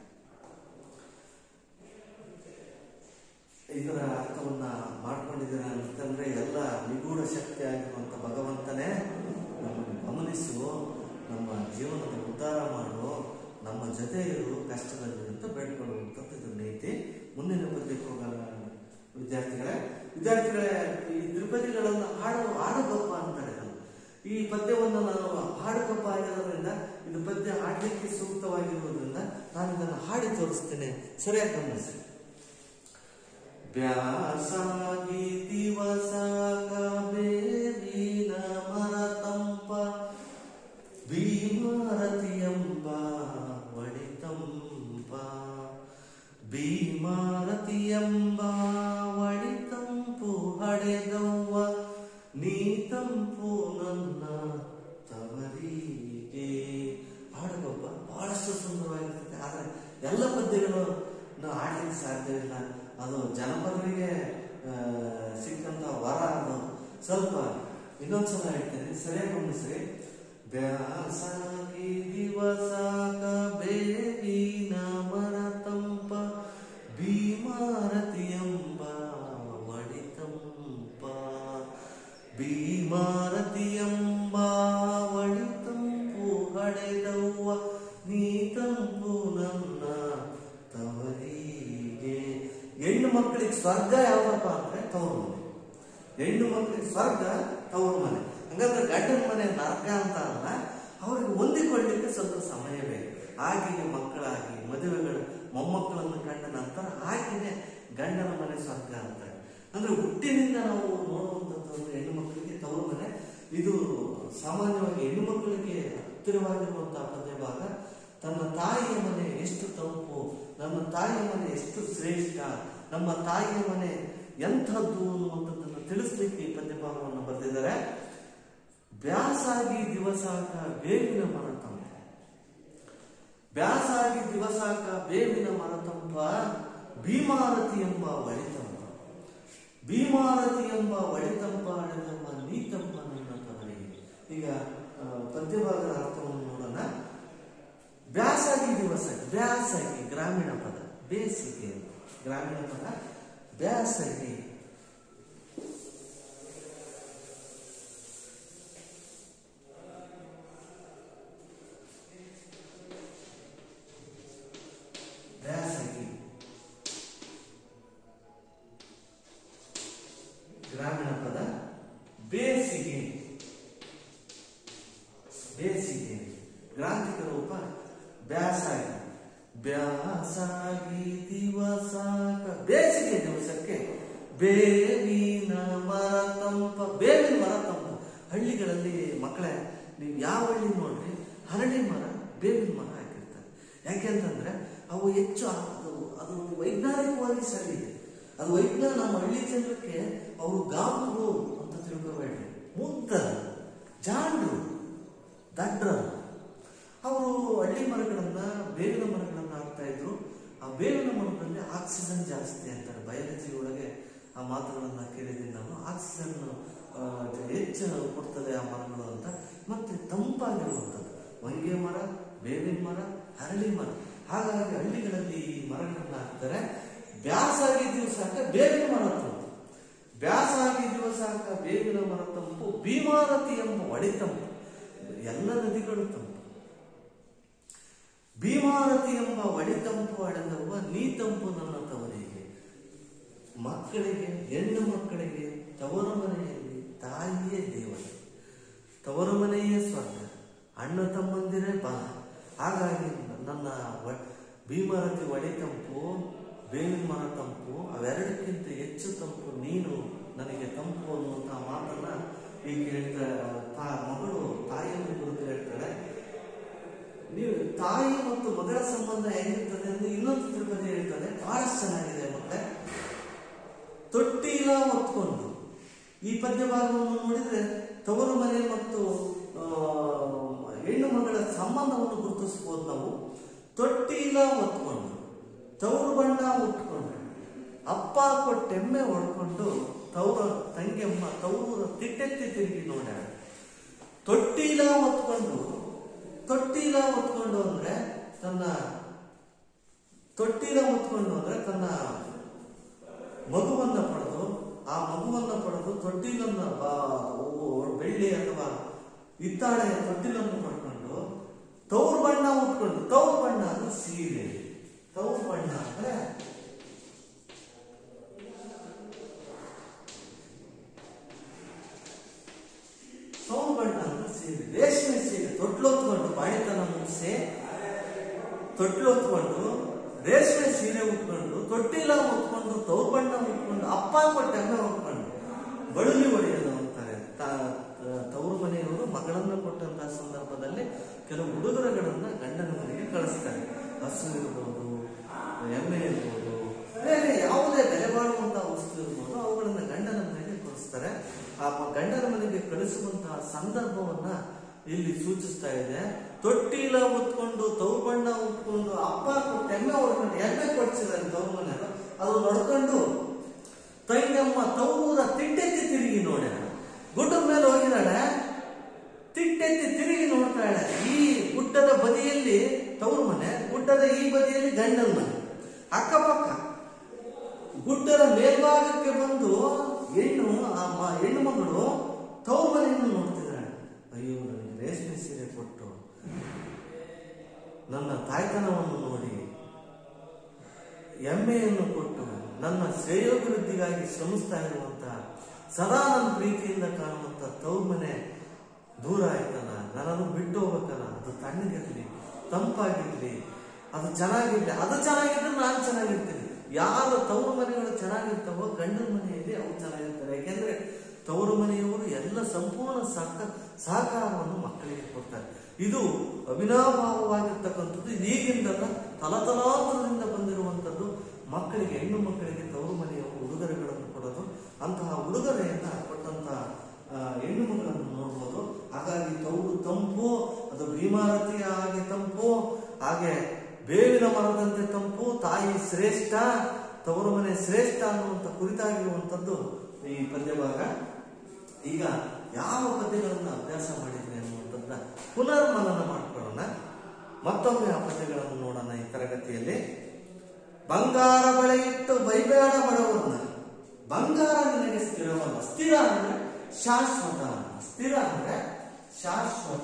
A: ಇದರ ಅರ್ಥವನ್ನ ಮಾಡ್ಕೊಂಡಿದ್ದೀರ ಅಂತಂದ್ರೆ ಎಲ್ಲ ನಿಗೂಢ ಶಕ್ತಿ ಆಗಿರುವಂತ ಭಗವಂತನೇ ನಮ್ಮನ್ನು ಗಮನಿಸು ನಮ್ಮ ಜೀವನದ ಉದ್ಧಾರ ಮಾಡು ನಮ್ಮ ಜೊತೆ ಇರು ಕಷ್ಟದಲ್ಲಿ ಅಂತ ಬೇಡ್ಕೊಳ್ಳುವಂಥದ್ದು ಇದು ನೀತಿ ಮುಂದಿನ ಪದ್ಯಕ್ಕೆ ಹೋಗೋಣ ವಿದ್ಯಾರ್ಥಿಗಳೇ ವಿದ್ಯಾರ್ಥಿಗಳೇ ಈ ತ್ರಿಪದಿಗಳನ್ನು ಹಾಡು ಹಾಡುಗಪ್ಪ ಅಂತಾರೆ ಇದನ್ನು. ಈ ಪದ್ಯವನ್ನು ನಾನು ಹಾಡುಗಪ್ಪ ಆಗಿರೋದ್ರಿಂದ ಇದು ಪದ್ಯ ಹಾಡಲಿಕ್ಕೆ ಸೂಕ್ತವಾಗಿರುವುದರಿಂದ ನಾನು ಇದನ್ನು ಹಾಡಿ ತೋರಿಸ್ತೇನೆ ಸರಿಯಾಗಿ ಗಮನಿಸಿ ಬ್ಯಾಸಾಗಿ ದಿವಸ ಬೇವಿನ ಮರ ತಂಪ ಭೀಮಾರತಿಯಂಬ ಒಡಿತಂಪ ಭೀಮಾರತಿಯಂಬ ಒಡಿತಂಪು ಹಡೆದವ್ವ ನೀ ತಂಪು ನನ್ನ ತವರಿಗೆ ಹಾಡುಗೊಬ್ಬ ಬಹಳಷ್ಟು ಸುಂದರವಾಗಿರ್ತದೆ ಆದರೆ ಎಲ್ಲ ಪದ್ಯಗಳು ನಾವು ಆಡ್ಲಿಕ್ಕೆ ಸಾಧ್ಯವಿಲ್ಲ ಅದು ಜನಪದರಿಗೆ ಆ, ಸಿಕ್ಕಂತ ವರ ಅದು ಸ್ವಲ್ಪ ಇನ್ನೊಂದ್ಸಲ ಹೇಳ್ತೇನೆ ಸರಿಯಾಗಿ ಗಮನಿಸ್ರಿ ಬ್ಯಾಸಾಗಿ ದಿವಸಾಗ ಬೇವಿನ ಮರ ತಂಪ ಭೀಮಾರತಿಯಂಬ ಒಡಿತಂಪ ಭೀಮಾರತಿಯಂಬ ಒಡಿತಂಪು ಹಡೆದವ್ವ ನೀ ತಂಪು ನನ್ನ ತವರಿಗೆ ಹೆಣ್ಣು ಮಕ್ಕಳಿಗೆ ಸ್ವರ್ಗ ಯಾವಪ್ಪ ಅಂದ್ರೆ ತವರು ಮನೆ ಹೆಣ್ಣು ಮಕ್ಕಳಿಗೆ ಸ್ವರ್ಗ ತವರು ಮನೆ ಹಂಗಂದ್ರೆ ಗಂಡನ ಮನೆ ನರಕ ಅಂತ ಅಲ್ಲ ಅವ್ರಿಗೆ ಹೊಂದಿಕೊಳ್ಳಿಕ್ಕೆ ಸ್ವಲ್ಪ ಸಮಯ ಬೇಕು ಹಾಗೆಯೇ ಮಕ್ಕಳಾಗಿ ಮದುವೆಗಳು ಮೊಮ್ಮಕ್ಕಳನ್ನು ಕಂಡ ನಂತರ ಹಾಗೆಯೇ ಗಂಡನ ಮನೆ ಸ್ವರ್ಗ ಅಂತಾರೆ ಅಂದ್ರೆ ಹುಟ್ಟಿನಿಂದ ನಾವು ನೋಡುವಂಥದ್ದು ಅಂದ್ರೆ ಹೆಣ್ಣು ಮಕ್ಕಳಿಗೆ ತವರು ಮನೆ ಇದು ಸಾಮಾನ್ಯವಾಗಿ ಹೆಣ್ಣು ಮಕ್ಕಳಿಗೆ ಹತ್ತಿರವಾಗಿರುವಂತಹ ಪದ್ಯ ಭಾಗ ತನ್ನ ತಾಯಿಯ ಮನೆ ಎಷ್ಟು ತಂಪು ನನ್ನ ತಾಯಿಯ ಮನೆ ಎಷ್ಟು ಶ್ರೇಷ್ಠ ನಮ್ಮ ತಾಯಿಯ ಮನೆ ಎಂಥದ್ದು ಅನ್ನುವಂಥದ್ದನ್ನು ತಿಳಿಸ್ಲಿಕ್ಕೆ ಈ ಪದ್ಯ ಭಾಗವನ್ನು ಬರೆದಿದ್ದಾರೆ ಬ್ಯಾಸಾಗಿ ದಿವಸಾಕ ಬೇವಿನ ಮರ ತಂಪ ಬ್ಯಾಸಾಗಿ ದಿವಸಾಕ ಬೇವಿನ ಮರ ತಂಪ ಭೀಮಾರತಿ ಎಂಬ ಒಳಿತಂಪ ಭೀಮಾರತಿ ಎಂಬ ಒಳಿತಂಪ ಅಡೆದಮ್ಮ ನೀತಂಪ ನನ್ನ ತವರಿಗೆ ಈಗ ಆ, ಪದ್ಯಭಾಗದ ಅರ್ಥವನ್ನು ನೋಡೋಣ ಬ್ಯಾಸಾಗಿ ದಿವಸ ಬ್ಯಾಸಗಿ ಗ್ರಾಮೀಣ ಪದ ಬೇಸಿಗೆ ಗ್ರಾಮೀಣ ಪದ ಬ್ಯಾಸಗಿ ಬ್ಯಾಸಗಿ ಗ್ರಾಮೀಣ ಪದ ಬೇಸಿಗೆ ಬೇಸಿಗೆ ಗ್ರಾಂಥಿಕ ರೂಪ ಬ್ಯಾಸಾಗಿ ಬ್ಯಾಸಾಗಿ ದಿವಸಾಕ ಬೇಸಿಗೆ ದಿವಸಕ್ಕೆ ಬೇವಿನ ಮರ ತಂಪ ಬೇವಿನ ಮರ ತಂಪು ಹಳ್ಳಿಗಳಲ್ಲಿ ಮಕ್ಕಳೇ ನೀವು ಯಾವ ಹಳ್ಳಿ ನೋಡ್ರಿ ಹರಳಿ ಮರ ಬೇವಿನ ಮರ ಹಾಕಿರ್ತಾರೆ ಯಾಕೆಂತಂದ್ರೆ ಅವು ಹೆಚ್ಚು ಅದು ಅದು ವೈಜ್ಞಾನಿಕವಾಗಿ ಸರಿ ಇದೆ ಅದು ವೈಜ್ಞಾನ ನಮ್ಮ ಹಳ್ಳಿ ಜನರಿಗೆ ಅವರು ಗಾಂಬ್ರು ಅಂತ ತಿಳ್ಕೊಬೇಡ್ರಿ ಮುಗ್ಧ ಜಾಂಡ್ರು ದಡ್ರರು ಅವರು ಹಳ್ಳಿ ಮರಗಳನ್ನ ಬೇವಿನ ಮರಗಳನ್ನ ಹಾಕ್ತಾ ಇದ್ರು ಆ ಬೇವಿನ ಮರದಲ್ಲಿ ಆಕ್ಸಿಜನ್ ಜಾಸ್ತಿ ಅಂತಾರೆ ಬಯಾಲಜಿ ಒಳಗೆ ಆ ಮಾತುಗಳನ್ನ ಕೇಳಿದ್ದೀನಿ ನಾನು ಆಕ್ಸಿಜನ್ ಆ, ಹೆಚ್ಚು ಕೊಡ್ತದೆ ಆ ಮರಗಳು ಅಂತ ಮತ್ತೆ ತಂಪಾಗಿರುವಂಥದ್ದು ಹೊಂಗೆ ಮರ ಬೇವಿನ ಮರ ಹರಳಿ ಮರ ಹಾಗಾಗಿ ಹಳ್ಳಿಗಳಲ್ಲಿ ಈ ಮರಗಳನ್ನ ಹಾಕ್ತಾರೆ ಬ್ಯಾಸಾಗಿ ದಿವಸಾಕ ಬೇವಿನ ಮರ ತಂಪು ಬ್ಯಾಸಾಗಿ ದಿವಸಾಕ ಬೇವಿನ ಮರ ತಂಪು ಭೀಮಾರತಿ ಎಂಬ ಒಡೆತಂಪು ಎಲ್ಲ ನದಿಗಳು ತಂಪು ಭೀಮಾರತಿ ಎಂಬ ಒಡೆತಂಪು ಅಡೆದವ್ವ ನೀ ತಂಪು ನನ್ನ ತವರಿಗೆ ಮಕ್ಕಳಿಗೆ ಹೆಣ್ಣು ಮಕ್ಕಳಿಗೆ ತವರು ಮನೆಯಲ್ಲಿ ತಾಯಿಯೇ ದೇವತೆ ತವರು ಮನೆಯೇ ಸ್ವರ್ಗ ಅಣ್ಣ ತಮ್ಮಂದಿರೇ ಬಲ ಹಾಗಾಗಿ ನನ್ನ ವ- ಭೀಮರತಿ ಒಡೆತಂಪು ಬೇವಿನ ಮರ ತಂಪು ಅವೆರಡಕ್ಕಿಂತ ಹೆಚ್ಚು ತಂಪು ನೀನು ನನಗೆ ತಂಪು ಅನ್ನುವಂತಹ ಮಾತನ್ನ ಈಗ ಹೇಳ್ತಾ ತಾ ಮಗಳು ತಾಯಿಯನ್ನು ಕುರಿತು ಹೇಳ್ತಾಳೆ ನೀವು ತಾಯಿ ಮತ್ತು ಮಗಳ ಸಂಬಂಧ ಹೇಗಿರ್ತದೆ ಅಂದ್ರೆ ಇನ್ನೊಂದು ತಿರುಪತಿ ಹೇಳ್ತದೆ ಬಹಳ ಚೆನ್ನಾಗಿದೆ ಮತ್ತೆ ತೊಟ್ಟಿಲ ಹೊತ್ಕೊಂಡು ಈ ಪದ್ಯ ಭಾಗವನ್ನು ನೋಡಿದ್ರೆ ತವರು ಮನೆ ಮತ್ತು ಆ, ಹೆಣ್ಣು ಮಗಳ ಸಂಬಂಧವನ್ನು ಗುರುತಿಸಬಹುದು ನಾವು ತೊಟ್ಟಿಲ ಹೊತ್ಕೊಂಡು ತವರು ಬಣ್ಣ ಉಟ್ಕೊಂಡು ಅಪ್ಪ ಕೊಟ್ಟೆಮ್ಮೆ ಹೊಡ್ಕೊಂಡು ತೌರ ತಂಗಿಯಮ್ಮ ತವರು ತಿಟ್ಟೆತ್ತಿ ತಿರುಗಿ ನೋಡ್ಯಾಳ ತೊಟ್ಟಿಲ ಹೊತ್ಕೊಂಡು ತೊಟ್ಟಿಲ ಹೊತ್ಕೊಂಡು ಅಂದ್ರೆ ತನ್ನ ತೊಟ್ಟಿಲ ಹೊತ್ಕೊಂಡು ಅಂದ್ರೆ ತನ್ನ ಮಗುವನ್ನ ಪಡೆದು ಆ ಮಗುವನ್ನ ಪಡೆದು ತೊಟ್ಟಿಲನ್ನ ಬಾ- ಓ- ಬೆಳ್ಳಿ ಅಥವಾ ಹಿತ್ತಾಳೆಯ ತೊಟ್ಟಿಲನ್ನು ಪಡ್ಕೊಂಡು ತೌರು ಬಣ್ಣ ಉಟ್ಕೊಂಡು ತೌರು ಬಣ್ಣ ಅಂದ್ರೆ ಸೀರೆ ತೌರು ಬಣ್ಣ ಅಂದ್ರೆ ತೌರು ಬಣ್ಣ ಅಂದ್ರೆ ಸೀರೆ ರೇಷ್ಮೆ ಸೀರೆ ತೊಟ್ಲೊತ್ಕೊಂಡು ಬಾಣಿತನ ಮುಗಿಸಿ ತೊಟ್ಲೊತ್ಕೊಂಡು ರೇಷ್ಮೆ ಸೀರೆ ಉಟ್ಕೊಂಡು ತೊಟ್ಟಿಲ ಉಟ್ಕೊಂಡು ತೌರು ಬಣ್ಣ ಉಟ್ಕೊಂಡು ಅಪ್ಪ ಕೊಟ್ಟ ಎಮ್ಮೆ ಉಟ್ಕೊಂಡು ಬಳುಲಿ ಹೊಡೆಯೋದು ಅಂತಾರೆ ತ- ತ- ತವರು ಮನೆಯವರು ಮಗಳನ್ನ ಕೊಟ್ಟಂತಹ ಸಂದರ್ಭದಲ್ಲಿ ಕೆಲವು ಉಡುಗೊರೆಗಳನ್ನ ಗಂಡನ ಮನೆಗೆ ಕಳಿಸ್ತಾರೆ ಹಸು ಇರ್ಬೋದು ಎಮ್ಮೆ ಇರ್ಬೋದು ಬೇರೆ ಯಾವುದೇ ಬೆಲೆ ಬಾಳುವಂತಹ ವಸ್ತು ಇರ್ಬೋದು ಅವುಗಳನ್ನ ಗಂಡನ ಮನೆಗೆ ಕಳಿಸ್ತಾರೆ ಆ ಮ- ಗಂಡನ ಮನೆಗೆ ಕಳಿಸುವಂತಹ ಸಂದರ್ಭವನ್ನ ಇಲ್ಲಿ ಸೂಚಿಸ್ತಾ ಇದೆ ತೊಟ್ಟಿಲ ಉತ್ಕೊಂಡು ತವ್ರ ಬಣ್ಣ ಉಟ್ಕೊಂಡು ಅಪ್ಪ ಕೊಟ್ಟು ಎಮ್ಮೆ ಹೊಡ್ಕೊಂಡು ಎಮ್ಮೆ ಕೊಡ್ಸಿದ್ದಾರೆ ತವ್ರ ಮನೆಯವರು ಅದು ನೋಡ್ಕೊಂಡು ತಂಗಮ್ಮ ತವೂರ ತಿಟ್ಟೆತ್ತಿ ತಿರುಗಿ ನೋಡ್ಯಾಳ ಗುಡ್ಡದ ಮೇಲೆ ಹೋಗಿದ್ದಾಳೆ ತಿಟ್ಟೆತ್ತಿ ತಿರುಗಿ ನೋಡ್ತಾಳೆ ಈ ಗುಡ್ಡದ ಬದಿಯಲ್ಲಿ ತವ್ರ ಮನೆ ಗುಡ್ಡದ ಈ ಬದಿಯಲ್ಲಿ ಗಂಡನ ಮನೆ ಅಕ್ಕಪಕ್ಕ ಗುಡ್ಡದ ಮೇಲ್ಭಾಗಕ್ಕೆ ಬಂದು ಹೆಣ್ಣು ಆ ಮ- ಹೆಣ್ಣು ಮಗಳು ತವ್ರ ಮನೆಯನ್ನು ನೋಡ್ತಿದ್ದಾಳೆ ಅಯ್ಯೋ ನನಗೆ ರೇಷ್ಮೆ ಸೀರೆ ಕೊಟ್ಟು ನನ್ನ ತಾಯ್ತನವನ್ನು ನೋಡಿ ಹೆಮ್ಮೆಯನ್ನು ಕೊಟ್ಟು ನನ್ನ ಶ್ರೇಯೋಭಿವೃದ್ಧಿಗಾಗಿ ಶ್ರಮಿಸ್ತಾ ಇರುವಂತಹ ಸದಾ ನನ್ನ ಪ್ರೀತಿಯಿಂದ ಕಾಣುವಂತ ತವ್ರ ಮನೆ ದೂರ ಆಯ್ತಲ್ಲ ನನ್ನನ್ನು ಬಿಟ್ಟು ಹೋಗ್ಬೇಕಲ್ಲ ಅದು ತಣ್ಣಗಿರ್ಲಿ ತಂಪಾಗಿರ್ಲಿ ಅದು ಚೆನ್ನಾಗಿರ್ಲಿ ಅದು ಚೆನ್ನಾಗಿದ್ರೆ ನಾನು ಚೆನ್ನಾಗಿರ್ತೀನಿ ಯಾರು ತವ್ರ ಮನೆಗಳು ಚೆನ್ನಾಗಿರ್ತಾವೋ ಗಂಡನ ಮನೆಯಲ್ಲಿ ಅವು ಚೆನ್ನಾಗಿರ್ತಾರೆ ಯಾಕೆಂದ್ರೆ ತವರು ಮನೆಯವರು ಎಲ್ಲ ಸಂಪೂರ್ಣ ಸಹಕ ಸಹಕಾರವನ್ನು ಮಕ್ಕಳಿಗೆ ಕೊಡ್ತಾರೆ ಇದು ಅವಿನಾಭಾವವಾಗಿರ್ತಕ್ಕಂಥದ್ದು ಇದು ಈಗಿಂದಲ್ಲ ತಲತಲಾಂತರದಿಂದ ಬಂದಿರುವಂಥದ್ದು ಮಕ್ಕಳಿಗೆ ಹೆಣ್ಣು ಮಕ್ಕಳಿಗೆ ತವರು ಮನೆಯವರು ಉಡುಗೊರೆಗಳನ್ನು ಕೊಡೋದು ಅಂತಹ ಉಡುಗೊರೆಯನ್ನ ಕೊಟ್ಟಂತಹ ಆ, ಹೆಣ್ಣು ಮಕ್ಕಳನ್ನು ನೋಡ್ಬೋದು ಹಾಗಾಗಿ ತವರು ತಂಪು ಅದು ಭೀಮಾರತಿಯ ಹಾಗೆ ತಂಪು ಹಾಗೆ ಬೇವಿನ ಮರದಂತೆ ತಂಪು ತಾಯಿ ಶ್ರೇಷ್ಠ ತವರು ಮನೆ ಶ್ರೇಷ್ಠ ಅನ್ನುವಂಥ ಕುರಿತಾಗಿರುವಂಥದ್ದು ಈ ಪದ್ಯಭಾಗ ಈಗ ಯಾವ ಪದ್ಯಗಳನ್ನ ಅಭ್ಯಾಸ ಮಾಡಿದ್ವಿ ಅನ್ನುವಂಥದ್ದನ್ನ ಪುನರ್ಮನನ ಮಾಡ್ಕೊಳ್ಳೋಣ ಮತ್ತೊಮ್ಮೆ ಆ ಪದ್ಯಗಳನ್ನು ನೋಡೋಣ ಈ ತರಗತಿಯಲ್ಲಿ ಬಂಗಾರ ಬಳೆ ಇಟ್ಟು ಬೈಬೇಡ ಬಡವರನ್ನ ಬಂಗಾರ ನಿನಗೆ ಸ್ಥಿರವಲ್ಲ ಸ್ಥಿರ ಅಂದ್ರೆ ಶಾಶ್ವತ ಸ್ಥಿರ ಅಂದ್ರೆ ಶಾಶ್ವತ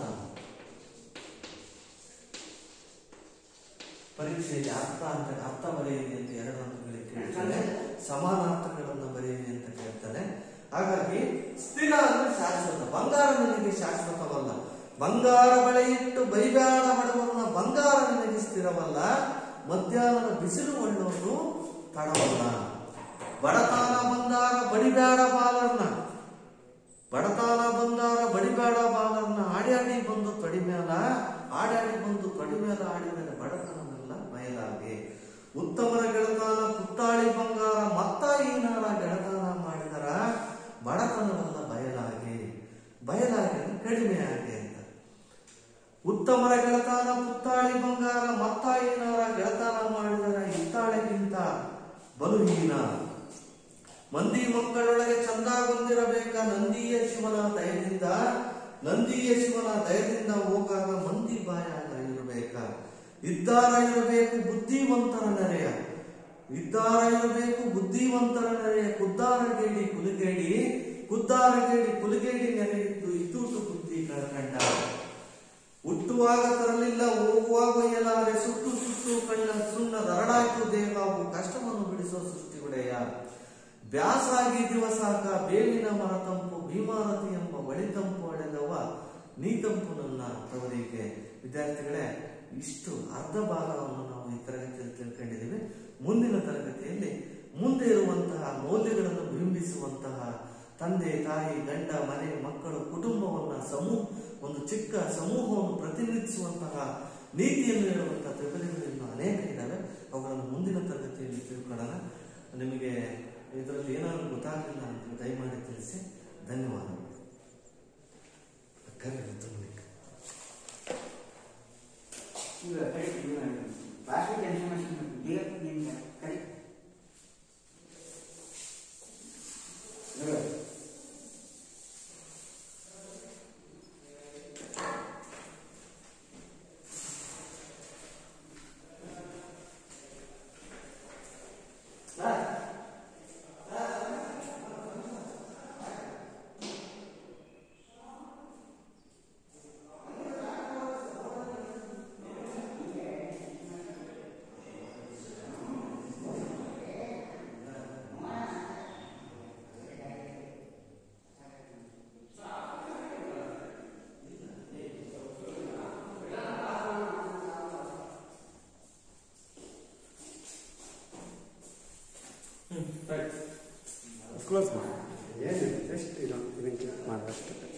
A: ಪರೀಕ್ಷೆಯಲ್ಲಿ ಅರ್ಥ ಅಂತ ಅರ್ಥ ಬರೆಯಿರಿ ಅಂತ ಎರಡು ಅಂಕಗಳಿಗೆ ಕೇಳ್ತಾನೆ ಸಮಾನಾರ್ಥಗಳನ್ನು ಬರೆಯಿರಿ ಅಂತ ಕೇಳ್ತಾನೆ ಹಾಗಾಗಿ ಸ್ಥಿರ ಅಂದ್ರೆ ಶಾಶ್ವತ ಬಂಗಾರ ನಿನಗೆ ಶಾಶ್ವತವಲ್ಲ ಬಂಗಾರ ಬಳೆ ಇಟ್ಟು ಬೈಬೇಡ ಬಡವರನ್ನ ಬಂಗಾರ ನಿನಗೆ ಸ್ಥಿರವಲ್ಲ ಮಧ್ಯಾಹ್ನದ ಬಿಸಿಲು ಒಳ್ಳೋದು ತಡವಲ್ಲ ಬಡತನ ಬಂದಾರ ಬಡಿಬೇಡ ಬಾಲರ್ನ ಬಡತಾನ ಬಂದಾರ ಬಡಿಬೇಡ ಬಾಲರ್ನ ಆಡ್ಯಾಡಿ ಬಂದು ತೊಡಿ ಮೇಲ ಆಡ್ಯಾಡಿ ಬಂದು ತೊಡಿ ಮೇಲ ಆಡಿದರೆ ಬಡತನವೆಲ್ಲ ಬಯಲಾಗೆ ಉತ್ತಮರ ಗೆಳತಾನ ಪುತ್ತಾಳಿ ಬಂಗಾರ ಮತ್ತ ಈನಾರ ಗೆಳತಾನ ಮಾಡಿದರ ಬಡತನವೆಲ್ಲ ಬಯಲಾಗೆ ಬಯಲಾಗೆ ಅಂದ್ರೆ ಕಡಿಮೆ ಆಗಿ ಅಂತ ಉತ್ತಮರ ಗೆಳತಾನ ಪುತ್ತಾಳಿ ಬಂಗಾರ ಮತ್ತ ಏನಾರ ಗೆಳತಾನ ಮಾಡಿದರ ಹಿತ್ತಾಳೆಗಿಂತ ಬಲುಹೀನ ಮಂದಿ ಮಕ್ಕಳೊಳಗೆ ಚಂದಾಗೊಂದಿರಬೇಕ ನಂದಿಯ ಶಿವನ ದಯದಿಂದ ನಂದಿಯ ಶಿವನ ದಯದಿಂದ ಹೋಗಾಗ ಮಂದಿ ಬಾಯಾಗ ಇರಬೇಕ ಇದ್ದಾರ ಇರಬೇಕು ಬುದ್ಧಿವಂತರ ನೆರೆಯ ಇದ್ದಾರ ಇರಬೇಕು ಬುದ್ಧಿವಂತರ ನೆರೆಯ ಕುದ್ದಾರಗೇಡಿ ಕುಲುಗೇಡಿ ಕುದ್ದಾರಗೇಡಿ ಕುಲುಗೇಡಿ ನೆರೆಯಿದ್ದು ಇದ್ದೂಟು ಬುದ್ಧಿ ಕಳ್ಕಂಡ ಹುಟ್ಟುವಾಗ ತರಲಿಲ್ಲ ಹೋಗುವಾಗ ಒಯ್ಯಲಾರೆ ಸುಟ್ಟು ಸುಟ್ಟು ಕಣ್ಣ ಸುಣ್ಣ ದರಡಾಯ್ತು ದೇಹ ಅವು ಕಷ್ಟವನ್ನು ಬಿಡಿಸೋ ಸೃಷ್ಟಿ ಒಡೆಯ ಬ್ಯಾಸಾಗಿ ದಿವಸಾಕ ಬೇವಿನ ಮರ ತಂಪು ಭೀಮಾರತಿ ಎಂಬ ಬಳಿತಂಪು ಹೊಡೆದವ ನೀ ತಂಪು ನನ್ನ ತವರಿಗೆ ವಿದ್ಯಾರ್ಥಿಗಳೇ ಇಷ್ಟು ಅರ್ಧ ಭಾಗವನ್ನು ನಾವು ಈ ತರಗತಿಯಲ್ಲಿ ತಿಳ್ಕೊಂಡಿದ್ದೀವಿ ಮುಂದಿನ ತರಗತಿಯಲ್ಲಿ ಮುಂದೆ ಇರುವಂತಹ ಮೌಲ್ಯಗಳನ್ನು ಬಿಂಬಿಸುವಂತಹ ತಂದೆ ತಾಯಿ ಗಂಡ ಮನೆ ಮಕ್ಕಳು ಕುಟುಂಬವನ್ನ ಸಮೂಹ ಒಂದು ಚಿಕ್ಕ ಸಮೂಹವನ್ನು ಪ್ರತಿನಿಧಿಸುವಂತಹ ನೀತಿಯನ್ನು ಹೇಳುವಂತಹ ತ್ರಿಪದಿಗಳು ಇನ್ನು ಅನೇಕ ಇದ್ದಾವೆ ಅವುಗಳನ್ನು ಮುಂದಿನ ತರಗತಿಯಲ್ಲಿ ತಿಳ್ಕೊಳ್ಳೋಣ ನಿಮಗೆ ಇದರಲ್ಲಿ ಏನಾದರೂ ಗೊತ್ತಾಗಲಿಲ್ಲ ಅಂತ ದಯಮಾಡಿ ತಿಳಿಸಿ ಧನ್ಯವಾದಗಳು ಕರೆ ತುಂಬ
B: ಇಲ್ಲ ಟೈಟ್ ಇಲ್ಲ ಕ್ಲೋಸ್ ಮಾಡಿ ಏನಿಲ್ಲ ಜಸ್ಟ್ ಇದು ಇದನ್ನು ಕ್ಲಿಕ್ ಮಾಡಿದಷ್ಟು